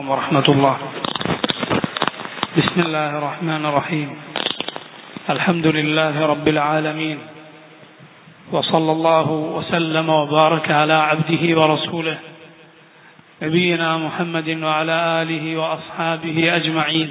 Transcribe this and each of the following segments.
ورحمة الله بسم الله الرحمن الرحيم الحمد لله رب العالمين وصلى الله وسلم وبارك على عبده ورسوله نبينا محمد وعلى آله وأصحابه أجمعين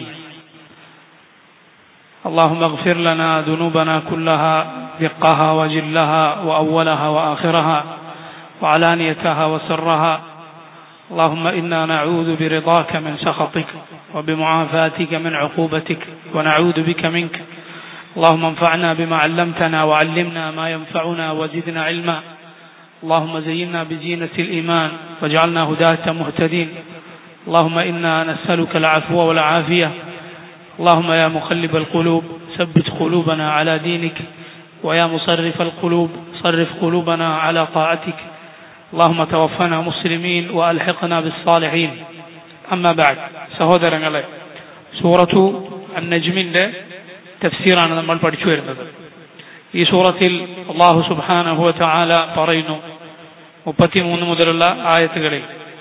اللهم اغفر لنا ذنوبنا كلها دقها وجلها وأولها وآخرها وعلانيتها وسرها اللهم إنا نعوذ برضاك من سخطك وبمعافاتك من عقوبتك ونعوذ بك منك اللهم انفعنا بما علمتنا وعلمنا ما ينفعنا وزدنا علما اللهم زينا بزينة الإيمان واجعلنا هداة مهتدين اللهم إنا نسألك العفو والعافية اللهم يا مقلب القلوب ثبت قلوبنا على دينك ويا مصرف القلوب صرف قلوبنا على طاعتك اللهم توفنا مسلمين وألحقنا بالصالحين أما بعد സഹോദരങ്ങളെ സൂറത്തു അന്നജ്മിന്റെ തഫ്സീറാണ് നമ്മൾ പഠിച്ചു വരുന്നത് ഈ സൂറത്തിൽ അള്ളാഹു സുബാനഹു ചാല പറയുന്നു മുപ്പത്തിമൂന്ന് മുതലുള്ള ആയത്തുകളിൽ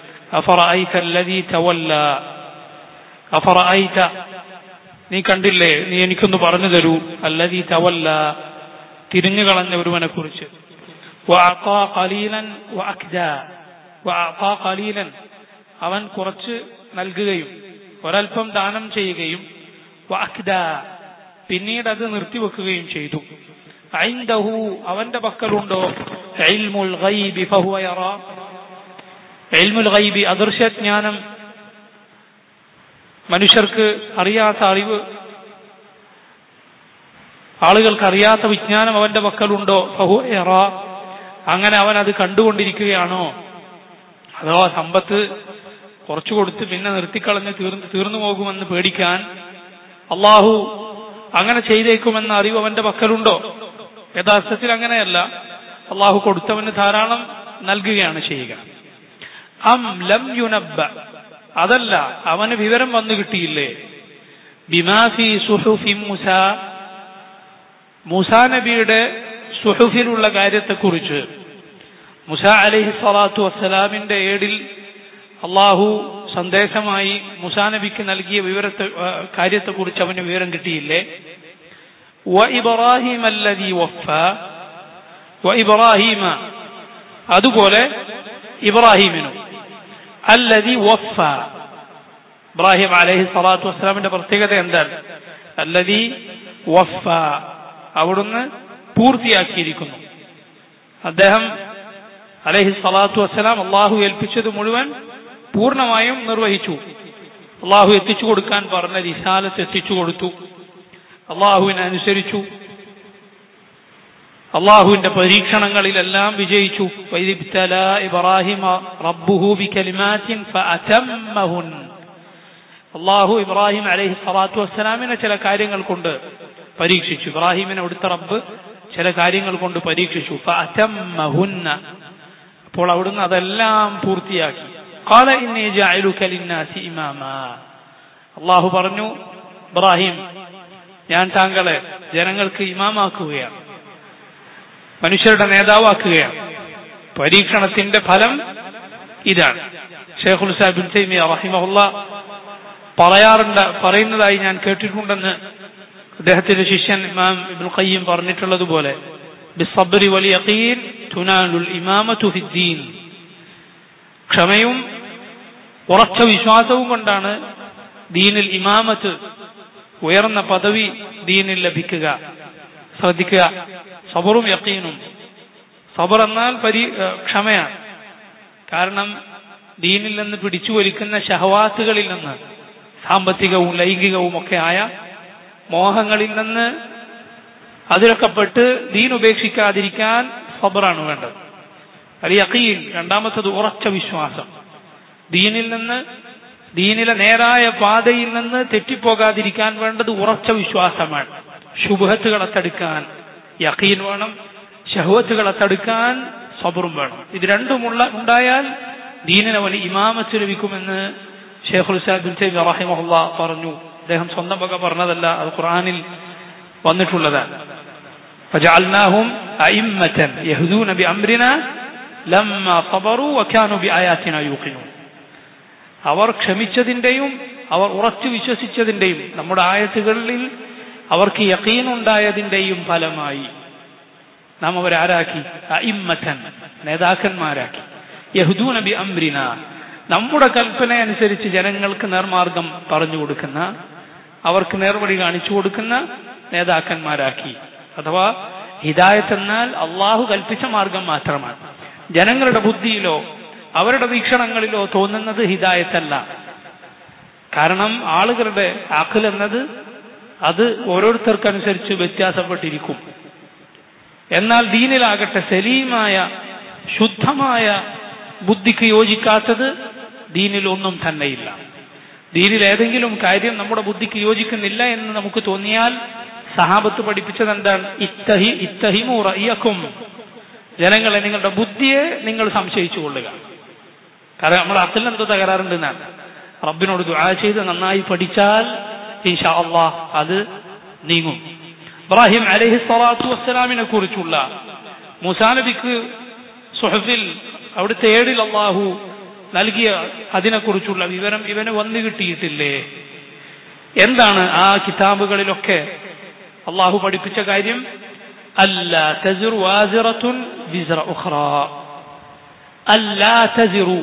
അഫറ നീ കണ്ടില്ലേ നീ എനിക്കൊന്ന് പറഞ്ഞു തരൂ അല്ലതീ തവല്ല തിരിഞ്ഞു കളഞ്ഞ ഒരുവനെ കുറിച്ച് അവൻ കുറച്ച് നൽകുകയും ഒരൽപ്പം ദാനം ചെയ്യുകയും പിന്നീട് അത് നിർത്തിവെക്കുകയും ചെയ്തു ഐന്ദഹു അവന്റെ പക്കലുണ്ടോ അദൃശ്യജ്ഞാനം മനുഷ്യർക്ക് അറിയാത്ത അറിവ് ആളുകൾക്ക് അറിയാത്ത വിജ്ഞാനം അവന്റെ പക്കലുണ്ടോ ഫഹുറ അങ്ങനെ അവൻ അത് കണ്ടുകൊണ്ടിരിക്കുകയാണോ അഥവാ സമ്പത്ത് കുറച്ചു കൊടുത്ത് പിന്നെ നിർത്തിക്കളഞ്ഞ് തീർന്നു തീർന്നു പോകുമെന്ന് പേടിക്കാൻ അള്ളാഹു അങ്ങനെ ചെയ്തേക്കുമെന്ന അറിവ് അവന്റെ പക്കലുണ്ടോ യഥാർത്ഥത്തിൽ അങ്ങനെയല്ല അള്ളാഹു കൊടുത്തവന് ധാരാളം നൽകുകയാണ് ചെയ്യുക അം ലം യുനബ്ബ അതല്ല അവന് വിവരം വന്നു കിട്ടിയില്ലേ ബിമാഫി സുഹുഫി മൂസ മൂസാ നബിയുടെ സുഹുഫിലുള്ള കാര്യത്തെക്കുറിച്ച് മുസ അലഹി സ്വലാത്തു വസ്സലാമിന്റെ ഏടിൽ അള്ളാഹു സന്ദേശമായി മുസാ നബിക്ക് നൽകിയ വിവരത്തെ കാര്യത്തെക്കുറിച്ച് അവന് വിവരം കിട്ടിയില്ലേ വ ഇബ്രാഹിം അല്ലതി വഫ വ ഇബ്രാഹിമ അതുപോലെ ഇബ്രാഹിമിനും അല്ലതി വഫ ഇബ്രാഹിം അലഹി സ്വലാത്തു വസ്സലാമിന്റെ പ്രത്യേകത എന്താണ് അല്ലതി വഫ അവിടുന്ന് പൂർത്തിയാക്കിയിരിക്കുന്നു അദ്ദേഹം അലഹി സ്വലാത്തു വസ്സലാം അള്ളാഹു ഏൽപ്പിച്ചത് മുഴുവൻ പൂർണ്ണമായും നിർവഹിച്ചു അള്ളാഹു എത്തിച്ചു കൊടുക്കാൻ പറഞ്ഞ റിസാലത്ത് എത്തിച്ചു കൊടുത്തു അള്ളാഹുവിനെ അനുസരിച്ചു അള്ളാഹുവിന്റെ പരീക്ഷണങ്ങളിലെല്ലാം വിജയിച്ചു ഇബ്രാഹിം അള്ളാഹു ഇബ്രാഹിം അലഹി സ്വലാത്തു വസ്സലാമിനെ ചില കാര്യങ്ങൾ കൊണ്ട് പരീക്ഷിച്ചു ഇബ്രാഹിമിനെ അടുത്ത റബ്ബ് ചില കാര്യങ്ങൾ കൊണ്ട് പരീക്ഷിച്ചു അപ്പോൾ അവിടുന്ന് അതെല്ലാം പൂർത്തിയാക്കി അള്ളാഹു പറഞ്ഞു ഇബ്രാഹിം ഞാൻ താങ്കളെ ജനങ്ങൾക്ക് ഇമാമാക്കുകയാണ് മനുഷ്യരുടെ നേതാവാക്കുകയാണ് പരീക്ഷണത്തിന്റെ ഫലം ഇതാണ് ഷെയ്ഖുൽ സാഹിബിൻ തൈമിയ റഹിമഹുല്ല പറയാറുണ്ട് പറയുന്നതായി ഞാൻ കേട്ടിട്ടുണ്ടെന്ന് അദ്ദേഹത്തിന്റെ ശിഷ്യൻ ഇമാം ഇബ്നുൽ ഖയ്യിം പറഞ്ഞിട്ടുള്ളതുപോലെ ബിസ്സബ്രി വൽ യഖീൻ തുനാലുൽ ഇമാമതു ഫിദ്ദീൻ ക്ഷമയും ഉറച്ച വിശ്വാസവും കൊണ്ടാണ് ദീനിൽ ഇമാമത്ത് ഉയർന്ന പദവി ദീനിൽ ലഭിക്കുക ശ്രദ്ധിക്കുക സബറും യക്കീനും സബർ എന്നാൽ പരി ക്ഷമയാണ് കാരണം ദീനിൽ നിന്ന് പിടിച്ചു വലിക്കുന്ന ഷഹവാത്തുകളിൽ നിന്ന് സാമ്പത്തികവും ലൈംഗികവും ഒക്കെ ആയ മോഹങ്ങളിൽ നിന്ന് അതിലൊക്കെ പെട്ട് ദീൻ ഉപേക്ഷിക്കാതിരിക്കാൻ സബറാണ് വേണ്ടത് അൽ യഖീൻ രണ്ടാമത്തത് ഉറച്ച വിശ്വാസം ദീനിൽ നിന്ന് ദീനിലെ നേരായ പാതയിൽ നിന്ന് തെറ്റിപ്പോകാതിരിക്കാൻ വേണ്ടത് ഉറച്ച വിശ്വാസമാണ് ശുഭത്തുകളെ തടുക്കാൻ യഖീൻ വേണം ഷഹവത്തുകളെ തടുക്കാൻ സബറും വേണം ഇത് രണ്ടുമുള്ള ഉണ്ടായാൽ ദീനിനെ വലിയ ഇമാമത്ത് ലഭിക്കുമെന്ന് ഷെയ്ഖുൽ സാബിൻ തൈമി റഹിമഹുല്ല പറഞ്ഞു അദ്ദേഹം സ്വന്തം വക പറഞ്ഞതല്ല അത് ഖുർആനിൽ വന്നിട്ടുള്ളതാണ് فجعلناهم أئمة يهدون بأمرنا لما صبروا وكانوا بآياتنا يوقنون അവർ ക്ഷമിച്ചതിന്റെയും അവർ ഉറച്ചു വിശ്വസിച്ചതിന്റെയും നമ്മുടെ ആയത്തുകളിൽ അവർക്ക് യക്കീനുണ്ടായതിന്റെയും ഫലമായി നാം അവരാരാക്കി അയിമ്മത്തൻ നേതാക്കന്മാരാക്കി യഹുദൂന ബി അംരിന നമ്മുടെ കൽപ്പന അനുസരിച്ച് ജനങ്ങൾക്ക് നേർമാർഗം പറഞ്ഞു കൊടുക്കുന്ന അവർക്ക് നേർവഴി കാണിച്ചു കൊടുക്കുന്ന നേതാക്കന്മാരാക്കി അഥവാ ഹിദായത്ത് എന്നാൽ അള്ളാഹു കൽപ്പിച്ച മാർഗം മാത്രമാണ് ജനങ്ങളുടെ ബുദ്ധിയിലോ അവരുടെ വീക്ഷണങ്ങളിലോ തോന്നുന്നത് ഹിദായത്തല്ല കാരണം ആളുകളുടെ ആക്കൽ എന്നത് അത് ഓരോരുത്തർക്കനുസരിച്ച് വ്യത്യാസപ്പെട്ടിരിക്കും എന്നാൽ ദീനിലാകട്ടെ സലീമായ ശുദ്ധമായ ബുദ്ധിക്ക് യോജിക്കാത്തത് ദീനിൽ ഒന്നും തന്നെയില്ല ദീനിൽ ഏതെങ്കിലും കാര്യം നമ്മുടെ ബുദ്ധിക്ക് യോജിക്കുന്നില്ല എന്ന് നമുക്ക് തോന്നിയാൽ സഹാബത്ത് പഠിപ്പിച്ചത് എന്താണ് ഇത്തഹി ഇത്തഹിമു റയ്യക്കും ജനങ്ങളെ നിങ്ങളുടെ ബുദ്ധിയെ നിങ്ങൾ സംശയിച്ചു കൊള്ളുക കാരണം നമ്മുടെ അക്കലിന് എന്തോ തകരാറുണ്ട് എന്നാണ് റബ്ബിനോട് ദുആ ചെയ്ത് നന്നായി പഠിച്ചാൽ ഇൻഷാ അള്ളാഹ് അത് നീങ്ങും ഇബ്രാഹിം അലഹി സ്വലാത്തു വസ്സലാമിനെ കുറിച്ചുള്ള മൂസാ നബിക്ക് സുഹഫിൽ അവിടുത്തെ ഏഴിൽ അള്ളാഹു നൽകിയ അതിനെക്കുറിച്ചുള്ള വിവരം ഇവന് വന്നു കിട്ടിയിട്ടില്ലേ എന്താണ് ആ കിതാബുകളിലൊക്കെ അള്ളാഹു പഠിപ്പിച്ച കാര്യം അല്ല തസിറു വാസിറത്തുൻ വിസ്ര ഉഖ്റ അല്ല തസിറു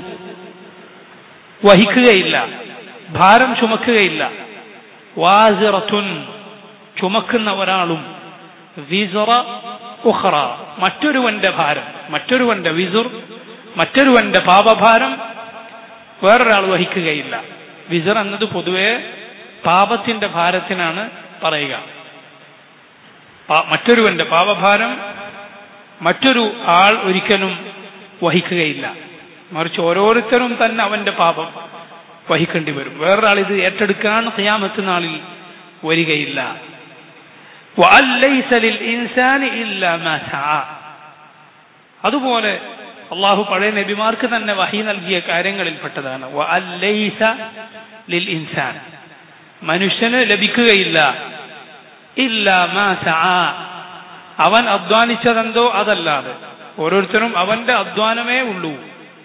വഹിക്കുകയില്ല ഭാരം ചുമക്കുകയില്ല വാസിറത്തുൻ ചുമക്കുന്ന ഒരാളും വിസറ ഉഖ്റ മറ്റൊരുവന്റെ ഭാരം മറ്റൊരുവന്റെ വിസുർ മറ്റൊരുവന്റെ പാപഭാരം വേറൊരാൾ വഹിക്കുകയില്ല വിസർ എന്നത് പൊതുവെ പാപത്തിന്റെ ഭാരത്തിനാണ് പറയുക മറ്റൊരുവന്റെ പാപഭാരം മറ്റൊരു ആൾ ഒരിക്കലും വഹിക്കുകയില്ല മറിച്ച് ഓരോരുത്തരും തന്നെ അവന്റെ പാപം വഹിക്കേണ്ടി വരും വേറൊരാൾ ഇത് ഏറ്റെടുക്കാൻ ഖിയാമത്ത് നാളിൽ വരികയില്ല അതുപോലെ അള്ളാഹു പഴയ നബിമാർക്ക് തന്നെ വഹി നൽകിയ കാര്യങ്ങളിൽപ്പെട്ടതാണ് ലിൽ ഇൻസാൻ മനുഷ്യന് ലഭിക്കുകയില്ല ഇല്ല അവൻ അധ്വാനിച്ചതെന്തോ അതല്ലാതെ ഓരോരുത്തരും അവന്റെ അധ്വാനമേ ഉള്ളൂ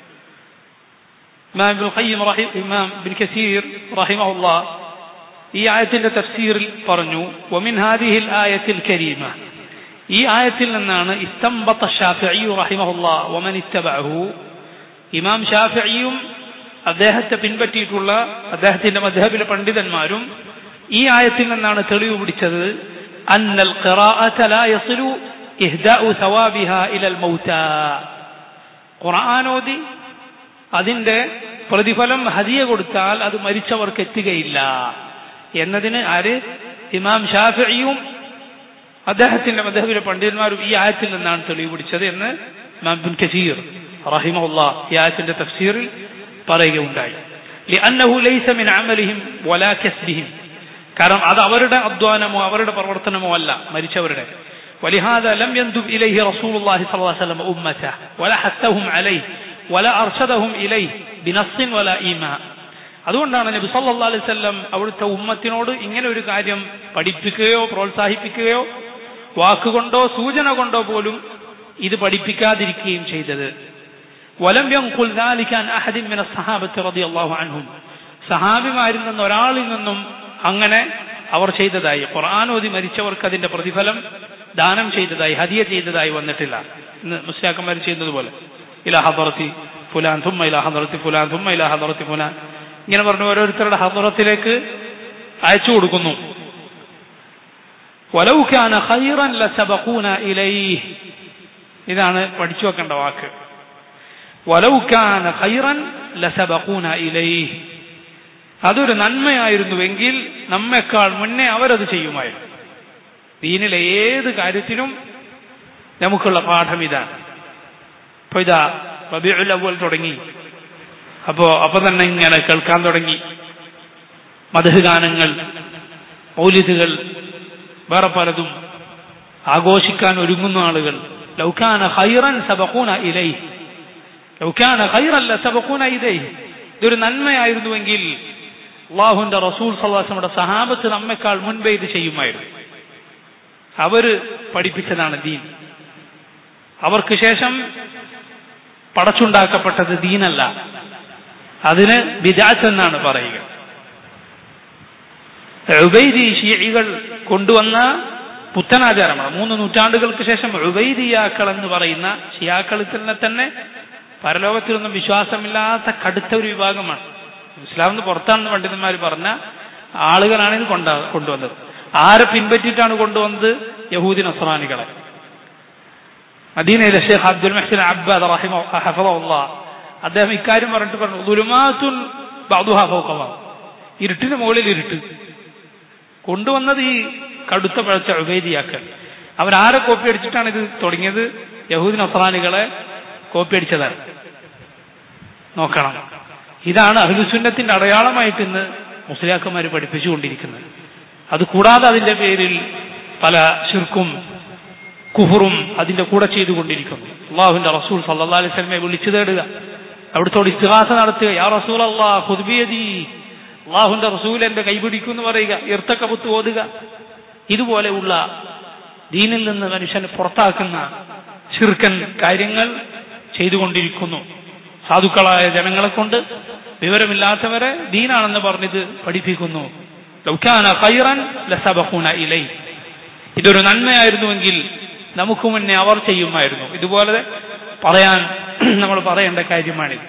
ഇമാം ബിൻ കസീർ റഹിമഹുല്ലാ ഈ ആയത്തിന്റെ തഫ്സീറിൽ പറഞ്ഞു വമിൻ ഹാദിഹിൽ ആയത്തിൽ കരീമ ഈ ആയത്തിൽ നിന്നാണ് ഇസ്തംബത്ത ഷാഫിഈ റഹിമഹുല്ലാ വമൻ ഇത്തബഅഹു ഇമാം ഷാഫിഈയും അദ്ദേഹത്തെ പിൻപറ്റിയിട്ടുള്ള അദ്ദേഹത്തിന്റെ മദ്ഹബിലെ പണ്ഡിതന്മാരും ഈ ആയത്തിൽ നിന്നാണ് തെളിവ് പിടിച്ചത് അന്നൽ ഖിറാഅത ലാ യസിലു ഇഹ്ദാഉ സവാബിഹാ ഇലൽ മൗതാ ഖുർആനോദി അതിന്റെ പ്രതിഫലം ഹദിയ കൊടുത്താൽ അത് മരിച്ചവർക്ക് എത്തുകയില്ല എന്നതിന് ആര് ഇമാം ഷാഫിയും അദ്ദേഹത്തിന്റെ മധബിലെ പണ്ഡിതന്മാരും ഈ ആയത്തിൽ നിന്നാണ് തെളിവ് പിടിച്ചത് എന്ന് ഇമാം ബിൻ കസീർ റഹിമുള്ള ഈ ആയത്തിന്റെ തഫ്സീറിൽ പറയുകയുണ്ടായി لأنه ليس من عملهم ولا كسبهم കാരണം അത് അവരുടെ അധ്വാനമോ അവരുടെ പ്രവർത്തനമോ അല്ല മരിച്ചവരുടെ ولهذا لم يندب إليه رسول الله صلى الله عليه وسلم أمته ولا حثهم عليه ولا أرشدهم إليه بنص ولا إيماء അതുകൊണ്ടാണ് നബി സല്ലാ അലൈഹി സ്വല്ലം അവിടുത്തെ ഉമ്മത്തിനോട് ഇങ്ങനെ ഒരു കാര്യം പഠിപ്പിക്കുകയോ പ്രോത്സാഹിപ്പിക്കുകയോ വാക്കുകൊണ്ടോ സൂചന കൊണ്ടോ പോലും ഇത് പഠിപ്പിക്കാതിരിക്കുകയും ചെയ്തത് വലം യൻഖുൽ ذلك عن احد من الصحابه رضي الله عنهم സഹാബിമാരിൽ നിന്ന് ഒരാളിൽ നിന്നും അങ്ങനെ അവർ ചെയ്തതായി ഖുർആൻ ഓതി മരിച്ചവർക്ക് അതിന്റെ പ്രതിഫലം ദാനം ചെയ്തതായി ഹദിയ ചെയ്തതായി വന്നിട്ടില്ല ഇന്ന് മുസ്ലിയാക്കന്മാർ ചെയ്യുന്നത് പോലെ ഇലാ ഹദറത്തി ഫുലാൻ തുമ്മ ഇലാ ഹദറത്തി ഫുലാൻ തുമ്മ ഇലാ ഹദറത്തി ഫുലാൻ ഇങ്ങനെ പറഞ്ഞു ഓരോരുത്തരുടെ ഹദറത്തിലേക്ക് അയച്ചു കൊടുക്കുന്നു വലൗ കാന ഖൈറൻ ലസബഖൂന ഇലൈഹി ഇതാണ് പഠിച്ചു വെക്കേണ്ട വാക്ക് വലൗ കാന ഖൈറൻ ലസബഖൂന ഇലൈഹി അതൊരു നന്മയായിരുന്നുവെങ്കിൽ നമ്മെക്കാൾ മുന്നേ അവരത് ചെയ്യുമായിരുന്നു ദീനിലെ ഏത് കാര്യത്തിനും നമുക്കുള്ള പാഠം ഇതാണ് ഇപ്പൊ ഇതാ റബിഉൽ അവൽ തുടങ്ങി അപ്പോ അപ്പൊ തന്നെ ഇങ്ങനെ കേൾക്കാൻ തുടങ്ങി മധു ഗാനങ്ങൾ മൗലിദുകൾ വേറെ പലതും ആഘോഷിക്കാൻ ഒരുങ്ങുന്ന ആളുകൾ ലൗക്കാന ഹൈറൻ സബക്കൂന ഇലൈ ലൗക്കാന ഹൈറല്ല സബക്കൂന ഇലൈ ഇതൊരു നന്മയായിരുന്നുവെങ്കിൽ അള്ളാഹുന്റെ റസൂൽ സല്ലാസമുടെ സഹാബത്ത് നമ്മെക്കാൾ മുൻപേ ഇത് ചെയ്യുമായിരുന്നു അവര് പഠിപ്പിച്ചതാണ് ദീൻ അവർക്ക് ശേഷം പടച്ചുണ്ടാക്കപ്പെട്ടത് ദീനല്ല അതിന് ബിദാത്ത് എന്നാണ് പറയുക ഉബൈദി ഷീഇകൾ കൊണ്ടുവന്ന പുത്തനാചാരമാണ് മൂന്ന് നൂറ്റാണ്ടുകൾക്ക് ശേഷം ഉബൈദിയാക്കൾ എന്ന് പറയുന്ന ഷിയാക്കളിൽ തന്നെ തന്നെ പരലോകത്തിലൊന്നും വിശ്വാസമില്ലാത്ത കടുത്ത ഒരു വിഭാഗമാണ് ഇസ്ലാമിന് പുറത്താണെന്ന് പണ്ഡിതന്മാർ പറഞ്ഞ ആളുകളാണ് ഇത് കൊണ്ട കൊണ്ടുവന്നത് ആരെ പിൻപറ്റിയിട്ടാണ് കൊണ്ടുവന്നത് യഹൂദി നസ്രാനികളെ മദീനയിലെ ഷെയ്ഖ് അബ്ദുൽ മെഹ്സിൻ അബ്ബാദ് റഹിമ ഹഫദുള്ള അദ്ദേഹം ഇക്കാര്യം പറഞ്ഞിട്ട് പറഞ്ഞു ദുലുമാത്തുൻ ബഅ്ദുഹാ ഫൗഖ ബഅദ്. ഇരുട്ടിന് മുകളിൽ ഇരുട്ട് കൊണ്ടുവന്നത് ഈ കടുത്ത പഴച്ച ഉബൈദിയാക്കൽ അവരാരെ കോപ്പി അടിച്ചിട്ടാണ് ഇത് തുടങ്ങിയത് യഹൂദി നസ്രാനികളെ കോപ്പി അടിച്ചതാണ് നോക്കണം ഇതാണ് അഹ്ലുസുന്നത്തിന്റെ അടയാളമായിട്ട് ഇന്ന് മുസ്ലിയാക്കന്മാർ പഠിപ്പിച്ചുകൊണ്ടിരിക്കുന്നത് അത് കൂടാതെ അതിന്റെ പേരിൽ പല ശിർക്കും കുഫറും അതിന്റെ കൂടെ ചെയ്തുകൊണ്ടിരിക്കുന്നു അള്ളാഹുവിന്റെ റസൂൽ സല്ലാ അലൈഹി സ്വലമെ വിളിച്ചു തേടുക അവിടുത്തോട് ഇസ്തിഹാസ നടത്തുക യാ റസൂൽ അള്ളാഹ് ഹുദ്ബിയതി അള്ളാഹുന്റെ റസൂൽ എന്റെ കൈപിടിക്കും എന്ന് പറയുക ഇർത്തക്കപുത്ത് ഓതുക ഇതുപോലെയുള്ള ദീനിൽ നിന്ന് മനുഷ്യനെ പുറത്താക്കുന്ന ശിർക്കൻ കാര്യങ്ങൾ ചെയ്തുകൊണ്ടിരിക്കുന്നു സാധുക്കളായ ജനങ്ങളെ കൊണ്ട് വിവരമില്ലാത്തവരെ ദീനാണെന്ന് പറഞ്ഞത് പഠിപ്പിക്കുന്നു ലൗകാന ഖൈറൻ ലസബഖൂന ഇലൈ ഇതൊരു നന്മയായിരുന്നുവെങ്കിൽ നമുക്ക് മുന്നേ അവർ ചെയ്യുമായിരുന്നു ഇതുപോലെ പറയാൻ നമ്മൾ പറയേണ്ട കാര്യമാണിത്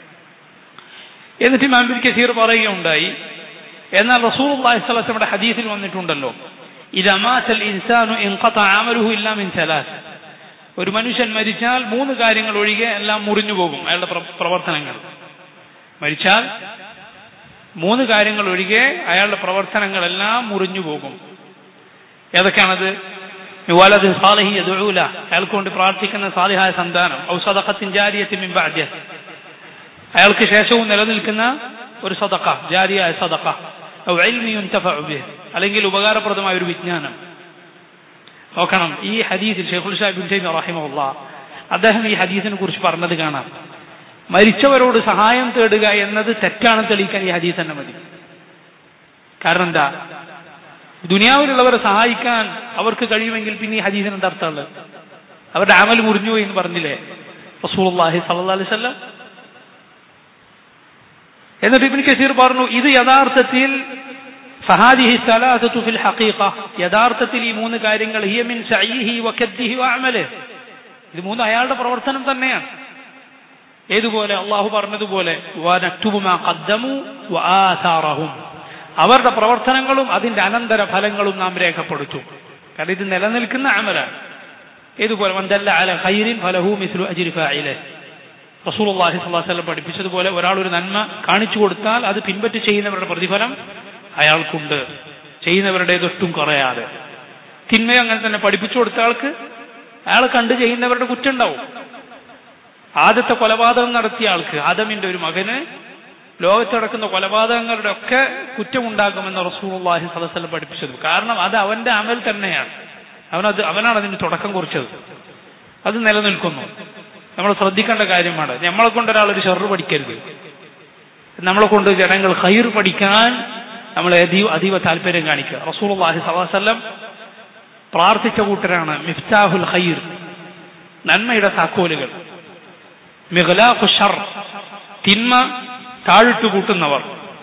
എന്നിട്ട് ഇമാം ബിൻ കസീർ പറയുകയുണ്ടായി എന്നാൽ റസൂൽ അള്ളാഹിസ്വലമയുടെ ഹദീസിൽ വന്നിട്ടുണ്ടല്ലോ ഇതമാസൽ ഇൻസാനു ഇൻഖത അമലുഹു ഇല്ലാ മിൻ സലാസ് ഒരു മനുഷ്യൻ മരിച്ചാൽ മൂന്ന് കാര്യങ്ങൾ ഒഴികെ എല്ലാം മുറിഞ്ഞു പോകും അയാളുടെ പ്ര- പ്രവർത്തനങ്ങൾ മരിച്ചാൽ മൂന്ന് കാര്യങ്ങൾ ഒഴികെ അയാളുടെ പ്രവർത്തനങ്ങളെല്ലാം മുറിഞ്ഞു പോകും ഏതൊക്കെയാണത് വലത് സാലിഹി യദുഊല അയാൾക്ക് വേണ്ടി പ്രാർത്ഥിക്കുന്ന സാലിഹായ സന്താനം ഔ സദഖത്തിൻ ജാരിയത്തിൻ മിൻ ബഅദിഹ് അയാൾക്ക് ശേഷവും നിലനിൽക്കുന്ന ഒരു സദഖ ജാരിയായ സദഖ ഔ ഇൽമി യുൻതഫഉ ബിഹ് അല്ലെങ്കിൽ ഉപകാരപ്രദമായ ഒരു വിജ്ഞാനം നോക്കണം ഈ ഹദീസിൽ ഷെയ്ഖുൽ ഷാഹിബ് തൈമി റഹിമഹുല്ല അദ്ദേഹം ഈ ഹദീസിനെ കുറിച്ച് പറഞ്ഞത് കാണാം മരിച്ചവരോട് സഹായം തേടുക എന്നത് തെറ്റാണെന്ന് തെളിയിക്കാൻ ഈ ഹദീസ് തന്നെ മതി കാരണം എന്താ ദുനിയാവിലുള്ളവരെ സഹായിക്കാൻ അവർക്ക് കഴിയുമെങ്കിൽ പിന്നെ ഈ ഹദീസിന് എന്താ അർത്ഥമുള്ളത് അവരുടെ അമൽ മുറിഞ്ഞു എന്ന് പറഞ്ഞില്ലേ റസൂലുള്ളാഹി സല്ലല്ലാഹു അലൈഹി വസല്ലം എന്നിട്ട് ഇബ്നു കസീർ പറഞ്ഞു ഇത് യഥാർത്ഥത്തിൽ ഫഹാദിഹി സലാസത്തു ഫിൽ ഹഖീഖ യഥാർത്ഥത്തിൽ ഈ മൂന്ന് കാര്യങ്ങൾ ഹിയ മിൻ സഈഹി വകദ്ദിഹി വഅമലിഹി ഇത് മൂന്ന് അയാളുടെ പ്രവർത്തനം തന്നെയാണ് ഏതുപോലെ അള്ളാഹു പറഞ്ഞതുപോലെ വനക്തുബു മാ ഖദ്ദമു വആഥാറഹും അവരുടെ പ്രവർത്തനങ്ങളും അതിന്റെ അനന്തര ഫലങ്ങളും നാം രേഖപ്പെടുത്തും കാരണം ഇത് നിലനിൽക്കുന്ന അമലാണ് ഏതുപോലെ വന്തല്ല അല ഖൈറിൻ ഫലഹു മിസ്ലു അജ്രി ഫാഇലിഹി റസൂലുള്ളാഹി സ്വല്ലല്ലാഹു അലൈഹി വസല്ലം പഠിപ്പിച്ചതുപോലെ ഒരാൾ ഒരു നന്മ കാണിച്ചു കൊടുത്താൽ അത് പിൻപറ്റി ചെയ്യുന്നവരുടെ പ്രതിഫലം അയാൾക്കുണ്ട് ചെയ്യുന്നവരുടെ തൊട്ടും കുറയാതെ തിന്മയും അങ്ങനെ തന്നെ പഠിപ്പിച്ചു കൊടുത്ത ആൾക്ക് അയാൾ കണ്ടു ചെയ്യുന്നവരുടെ കുറ്റം ഉണ്ടാവും ആദ്യത്തെ കൊലപാതകം നടത്തിയ ആൾക്ക് ആദമിന്റെ ഒരു മകന് ലോകത്ത് നടക്കുന്ന കൊലപാതകങ്ങളുടെ ഒക്കെ കുറ്റമുണ്ടാകുമെന്ന് റസൂലുള്ളാഹി സ്വല്ലല്ലാഹു അലൈഹി വസല്ലം പഠിപ്പിച്ചത് കാരണം അത് അവന്റെ അമൽ തന്നെയാണ് അവനത് അവനാണ് അതിന് തുടക്കം കുറിച്ചത് അത് നിലനിൽക്കുന്നു നമ്മൾ ശ്രദ്ധിക്കേണ്ട കാര്യമാണ് നമ്മളെ കൊണ്ട് ഒരാൾ ഒരു ഷെറു പഠിക്കരുത് നമ്മളെ കൊണ്ട് ജനങ്ങൾ ഖൈർ പഠിക്കാൻ നമ്മൾ അതീവ അതീവ താല്പര്യം കാണിക്കുക റസൂലുള്ളാഹി സ്വല്ലല്ലാഹു അലൈഹി വസല്ലം പ്രാർത്ഥിച്ച കൂട്ടരാണ് മിഫ്താഹുൽ ഖൈർ നന്മയുടെ താക്കോലുകൾ മിഗ്ലാഖു ഷർ തിന്മ താഴിട്ട് കൂട്ടുന്നവർ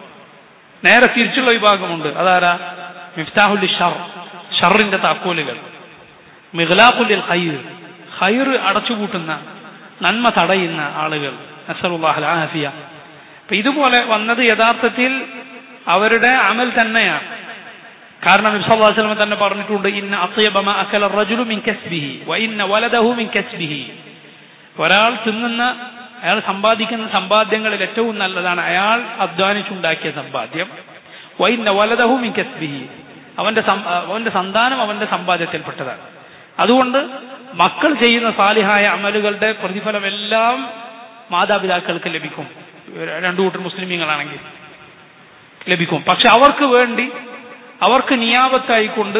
നേരെ തിരിച്ചുള്ള വിഭാഗമുണ്ട് അതാരാ മിഫ്താഹുൽ ഷർ ഷറിന്റെ താക്കോലുകൾ മിഗ്ലാഖുൽ ഖൈർ ഖൈർ അടച്ചുപൂട്ടുന്ന നന്മ തടയുന്ന ആളുകൾ നസറുല്ലാഹൽ ആഫിയ അപ്പൊ ഇതുപോലെ വന്നത് യഥാർത്ഥത്തിൽ അവരുടെ അമൽ തന്നെയാണ് കാരണം നബി തന്നെ പറഞ്ഞിട്ടുണ്ട് ഇന്ന അത്യബമ അക്കല റജുലു മിൻ കസ്ബിഹി വ ഇന്ന വലദഹു മിൻ കസ്ബിഹി ഒരാൾ തിന്നുന്ന അയാൾ സമ്പാദിക്കുന്ന സമ്പാദ്യങ്ങളിൽ ഏറ്റവും നല്ലതാണ് അയാൾ അധ്വാനിച്ചുണ്ടാക്കിയ സമ്പാദ്യം വ ഇന്ന വലദഹു മിൻ കസ്ബിഹി അവന്റെ സം- അവന്റെ സന്താനം അവന്റെ സമ്പാദ്യത്തിൽപ്പെട്ടതാണ് അതുകൊണ്ട് മക്കൾ ചെയ്യുന്ന സാലിഹായ അമലുകളുടെ പ്രതിഫലം എല്ലാം മാതാപിതാക്കൾക്ക് ലഭിക്കും രണ്ടു കൂട്ടർ മുസ്ലിമീങ്ങളാണെങ്കിൽ ലഭിക്കും പക്ഷെ അവർക്ക് വേണ്ടി അവർക്ക് നിയാപത്തായിക്കൊണ്ട്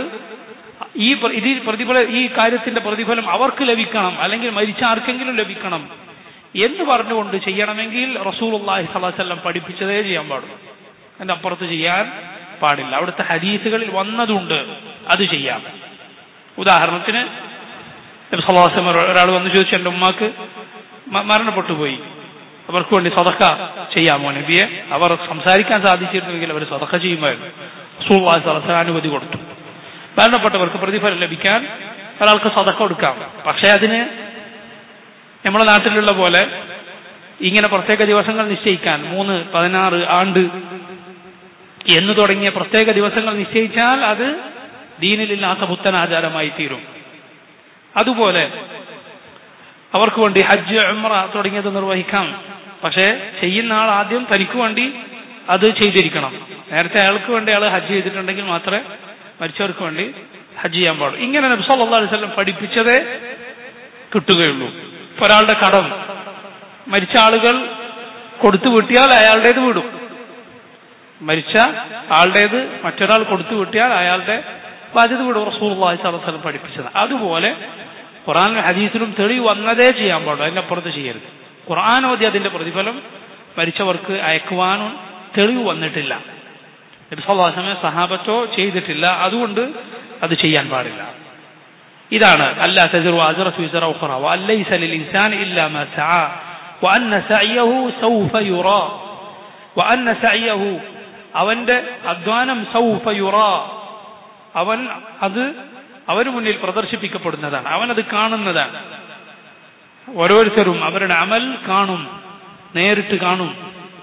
ഈ പ്ര- ഇതിൽ പ്രതിഫല ഈ കാര്യത്തിന്റെ പ്രതിഫലം അവർക്ക് ലഭിക്കണം അല്ലെങ്കിൽ മരിച്ച ആർക്കെങ്കിലും ലഭിക്കണം എന്ന് പറഞ്ഞുകൊണ്ട് ചെയ്യണമെങ്കിൽ റസൂലുള്ളാഹി സ്വല്ലല്ലാഹു അലൈഹി വസല്ലം പഠിപ്പിച്ചതേ ചെയ്യാൻ പാടുള്ളൂ അതിന്റെ അപ്പുറത്ത് ചെയ്യാൻ പാടില്ല അവിടുത്തെ ഹദീസുകളിൽ വന്നതുണ്ട് അത് ചെയ്യാം ഉദാഹരണത്തിന് നബി സല്ലല്ലാഹു അലൈഹി വസല്ലം ഒരാൾ വന്ന് ചോദിച്ചു എൻ്റെ ഉമ്മാക്ക് മ- മരണപ്പെട്ടു പോയി അവർക്ക് വേണ്ടി സ്വതക്ക ചെയ്യാമോ നബിയെ അവർ സംസാരിക്കാൻ സാധിച്ചിരുന്നുവെങ്കിൽ അവർ സ്വതക്ക ചെയ്യുമായിരുന്നു റസൂലുള്ളാഹി സ്വല്ലല്ലാഹു അലൈഹി വസല്ലം അനുമതി കൊടുത്തു മരണപ്പെട്ടവർക്ക് പ്രതിഫലം ലഭിക്കാൻ ഒരാൾക്ക് സ്വതക്ക കൊടുക്കാം പക്ഷേ അതിന് നമ്മുടെ നാട്ടിലുള്ള പോലെ ഇങ്ങനെ പ്രത്യേക ദിവസങ്ങൾ നിശ്ചയിക്കാൻ മൂന്ന് പതിനാറ് ആണ്ട് എന്ന് തുടങ്ങിയ പ്രത്യേക ദിവസങ്ങൾ നിശ്ചയിച്ചാൽ അത് ദീനിലില്ലാത്ത പുത്തനാചാരമായി തീരും അതുപോലെ അവർക്ക് വേണ്ടി ഹജ്ജ് ഉംറ തുടങ്ങിയത് നിർവഹിക്കാം പക്ഷേ ചെയ്യുന്ന ആൾ ആദ്യം തനിക്ക് വേണ്ടി അത് ചെയ്തിരിക്കണം നേരത്തെ അയാൾക്ക് വേണ്ടി അയാൾ ഹജ്ജ് ചെയ്തിട്ടുണ്ടെങ്കിൽ മാത്രമേ മരിച്ചവർക്ക് വേണ്ടി ഹജ്ജ് ചെയ്യാൻ പാടുള്ളൂ ഇങ്ങനെ നബി സല്ലല്ലാഹു അലൈഹി വസല്ലം പഠിപ്പിച്ചതേ കിട്ടുകയുള്ളൂ ഇപ്പൊ ഒരാളുടെ കടം മരിച്ച ആളുകൾ കൊടുത്തു വീട്ടിയാൽ അയാളുടേത് വിടും മരിച്ച ആളുടേത് മറ്റൊരാൾ കൊടുത്തു വിട്ടിയാൽ അയാളുടെ ബാധ്യത വിടും റസൂലുള്ളാഹി സ്വല്ലല്ലാഹു അലൈഹി വസല്ലം പഠിപ്പിച്ചത് അതുപോലെ ഖുറാനിലും ഹദീസിലും തെളിവ് വന്നതേ ചെയ്യാൻ പാടുള്ളൂ അതിനപ്പുറത്ത് ചെയ്യരുത് ഖുർആൻ ഓതി അതിന്റെ പ്രതിഫലം മരിച്ചവർക്ക് അയക്കുവാനും തെളിവ് വന്നിട്ടില്ല നബി സല്ലല്ലാഹു അലൈഹി വസല്ലം സഹാബത്തോ ചെയ്തിട്ടില്ല അതുകൊണ്ട് അത് ചെയ്യാൻ പാടില്ല ഇതാണ് അല്ലാ തസിറു അസ്റത്തു വിസ്റ ഉഖറ വഅല്ലൈസ ലിൽ ഇൻസാനി ഇല്ലാ മാ സഅ വഅന്ന സഅയഹു സൗഫ യുറാ വഅന്ന സഅയഹു അവന്റെ അധ്വാനം സൗഫ യുറാ അവൻ അത് അവന് മുന്നിൽ പ്രദർശിപ്പിക്കപ്പെടുന്നതാണ് അവൻ അത് കാണുന്നതാണ് ഓരോരുത്തരും അവരുടെ അമൽ കാണും നേരിട്ട് കാണും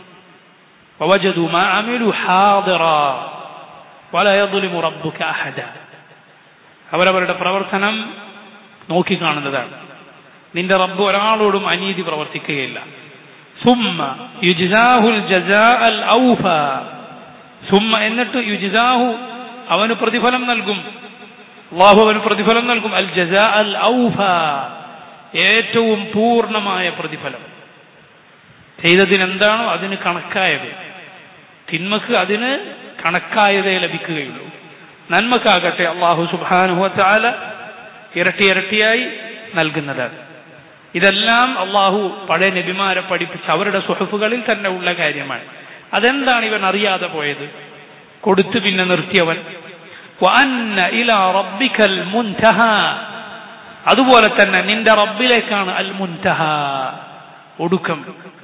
ووجدوا ما عملوا حاضرا ولا يظلم ربك أحدا അവരവരുടെ പ്രവർത്തനം നോക്കിക്കാണുന്നതാണ് നിന്റെ റബ്ബ് ഒരാളോടും അനീതി പ്രവർത്തിക്കുകയില്ല ثم يجزاه الجزاء الأوفى ثم എന്നിട്ട് യുജിസാഹു അവന് പ്രതിഫലം നൽകും അള്ളാഹു അവന് പ്രതിഫലം നൽകും അൽ ജസാ അൽ ഔഫ ഏറ്റവും പൂർണ്ണമായ പ്രതിഫലം ചെയ്തതിന് എന്താണോ അതിന് കണക്കായത് തിന്മക്ക് അതിന് കണക്കായതേ ലഭിക്കുകയുള്ളൂ നന്മക്കാകട്ടെ അള്ളാഹു സുബാനുഹത്താല ഇരട്ടി ഇരട്ടിയായി നൽകുന്നതാണ് ഇതെല്ലാം അള്ളാഹു പഴയ നബിമാരെ പഠിപ്പിച്ച് അവരുടെ സുഹഫുകളിൽ തന്നെ ഉള്ള കാര്യമാണ് അതെന്താണ് ഇവൻ അറിയാതെ പോയത് കൊടുത്തു പിന്നെ നിർത്തിയവൻ വഅന്ന ഇലാ റബ്ബിക്കൽ മുൻതഹ അതുപോലെ തന്നെ നിന്റെ റബ്ബിലേക്കാണ് അൽ മുൻതഹ ഒടുക്കം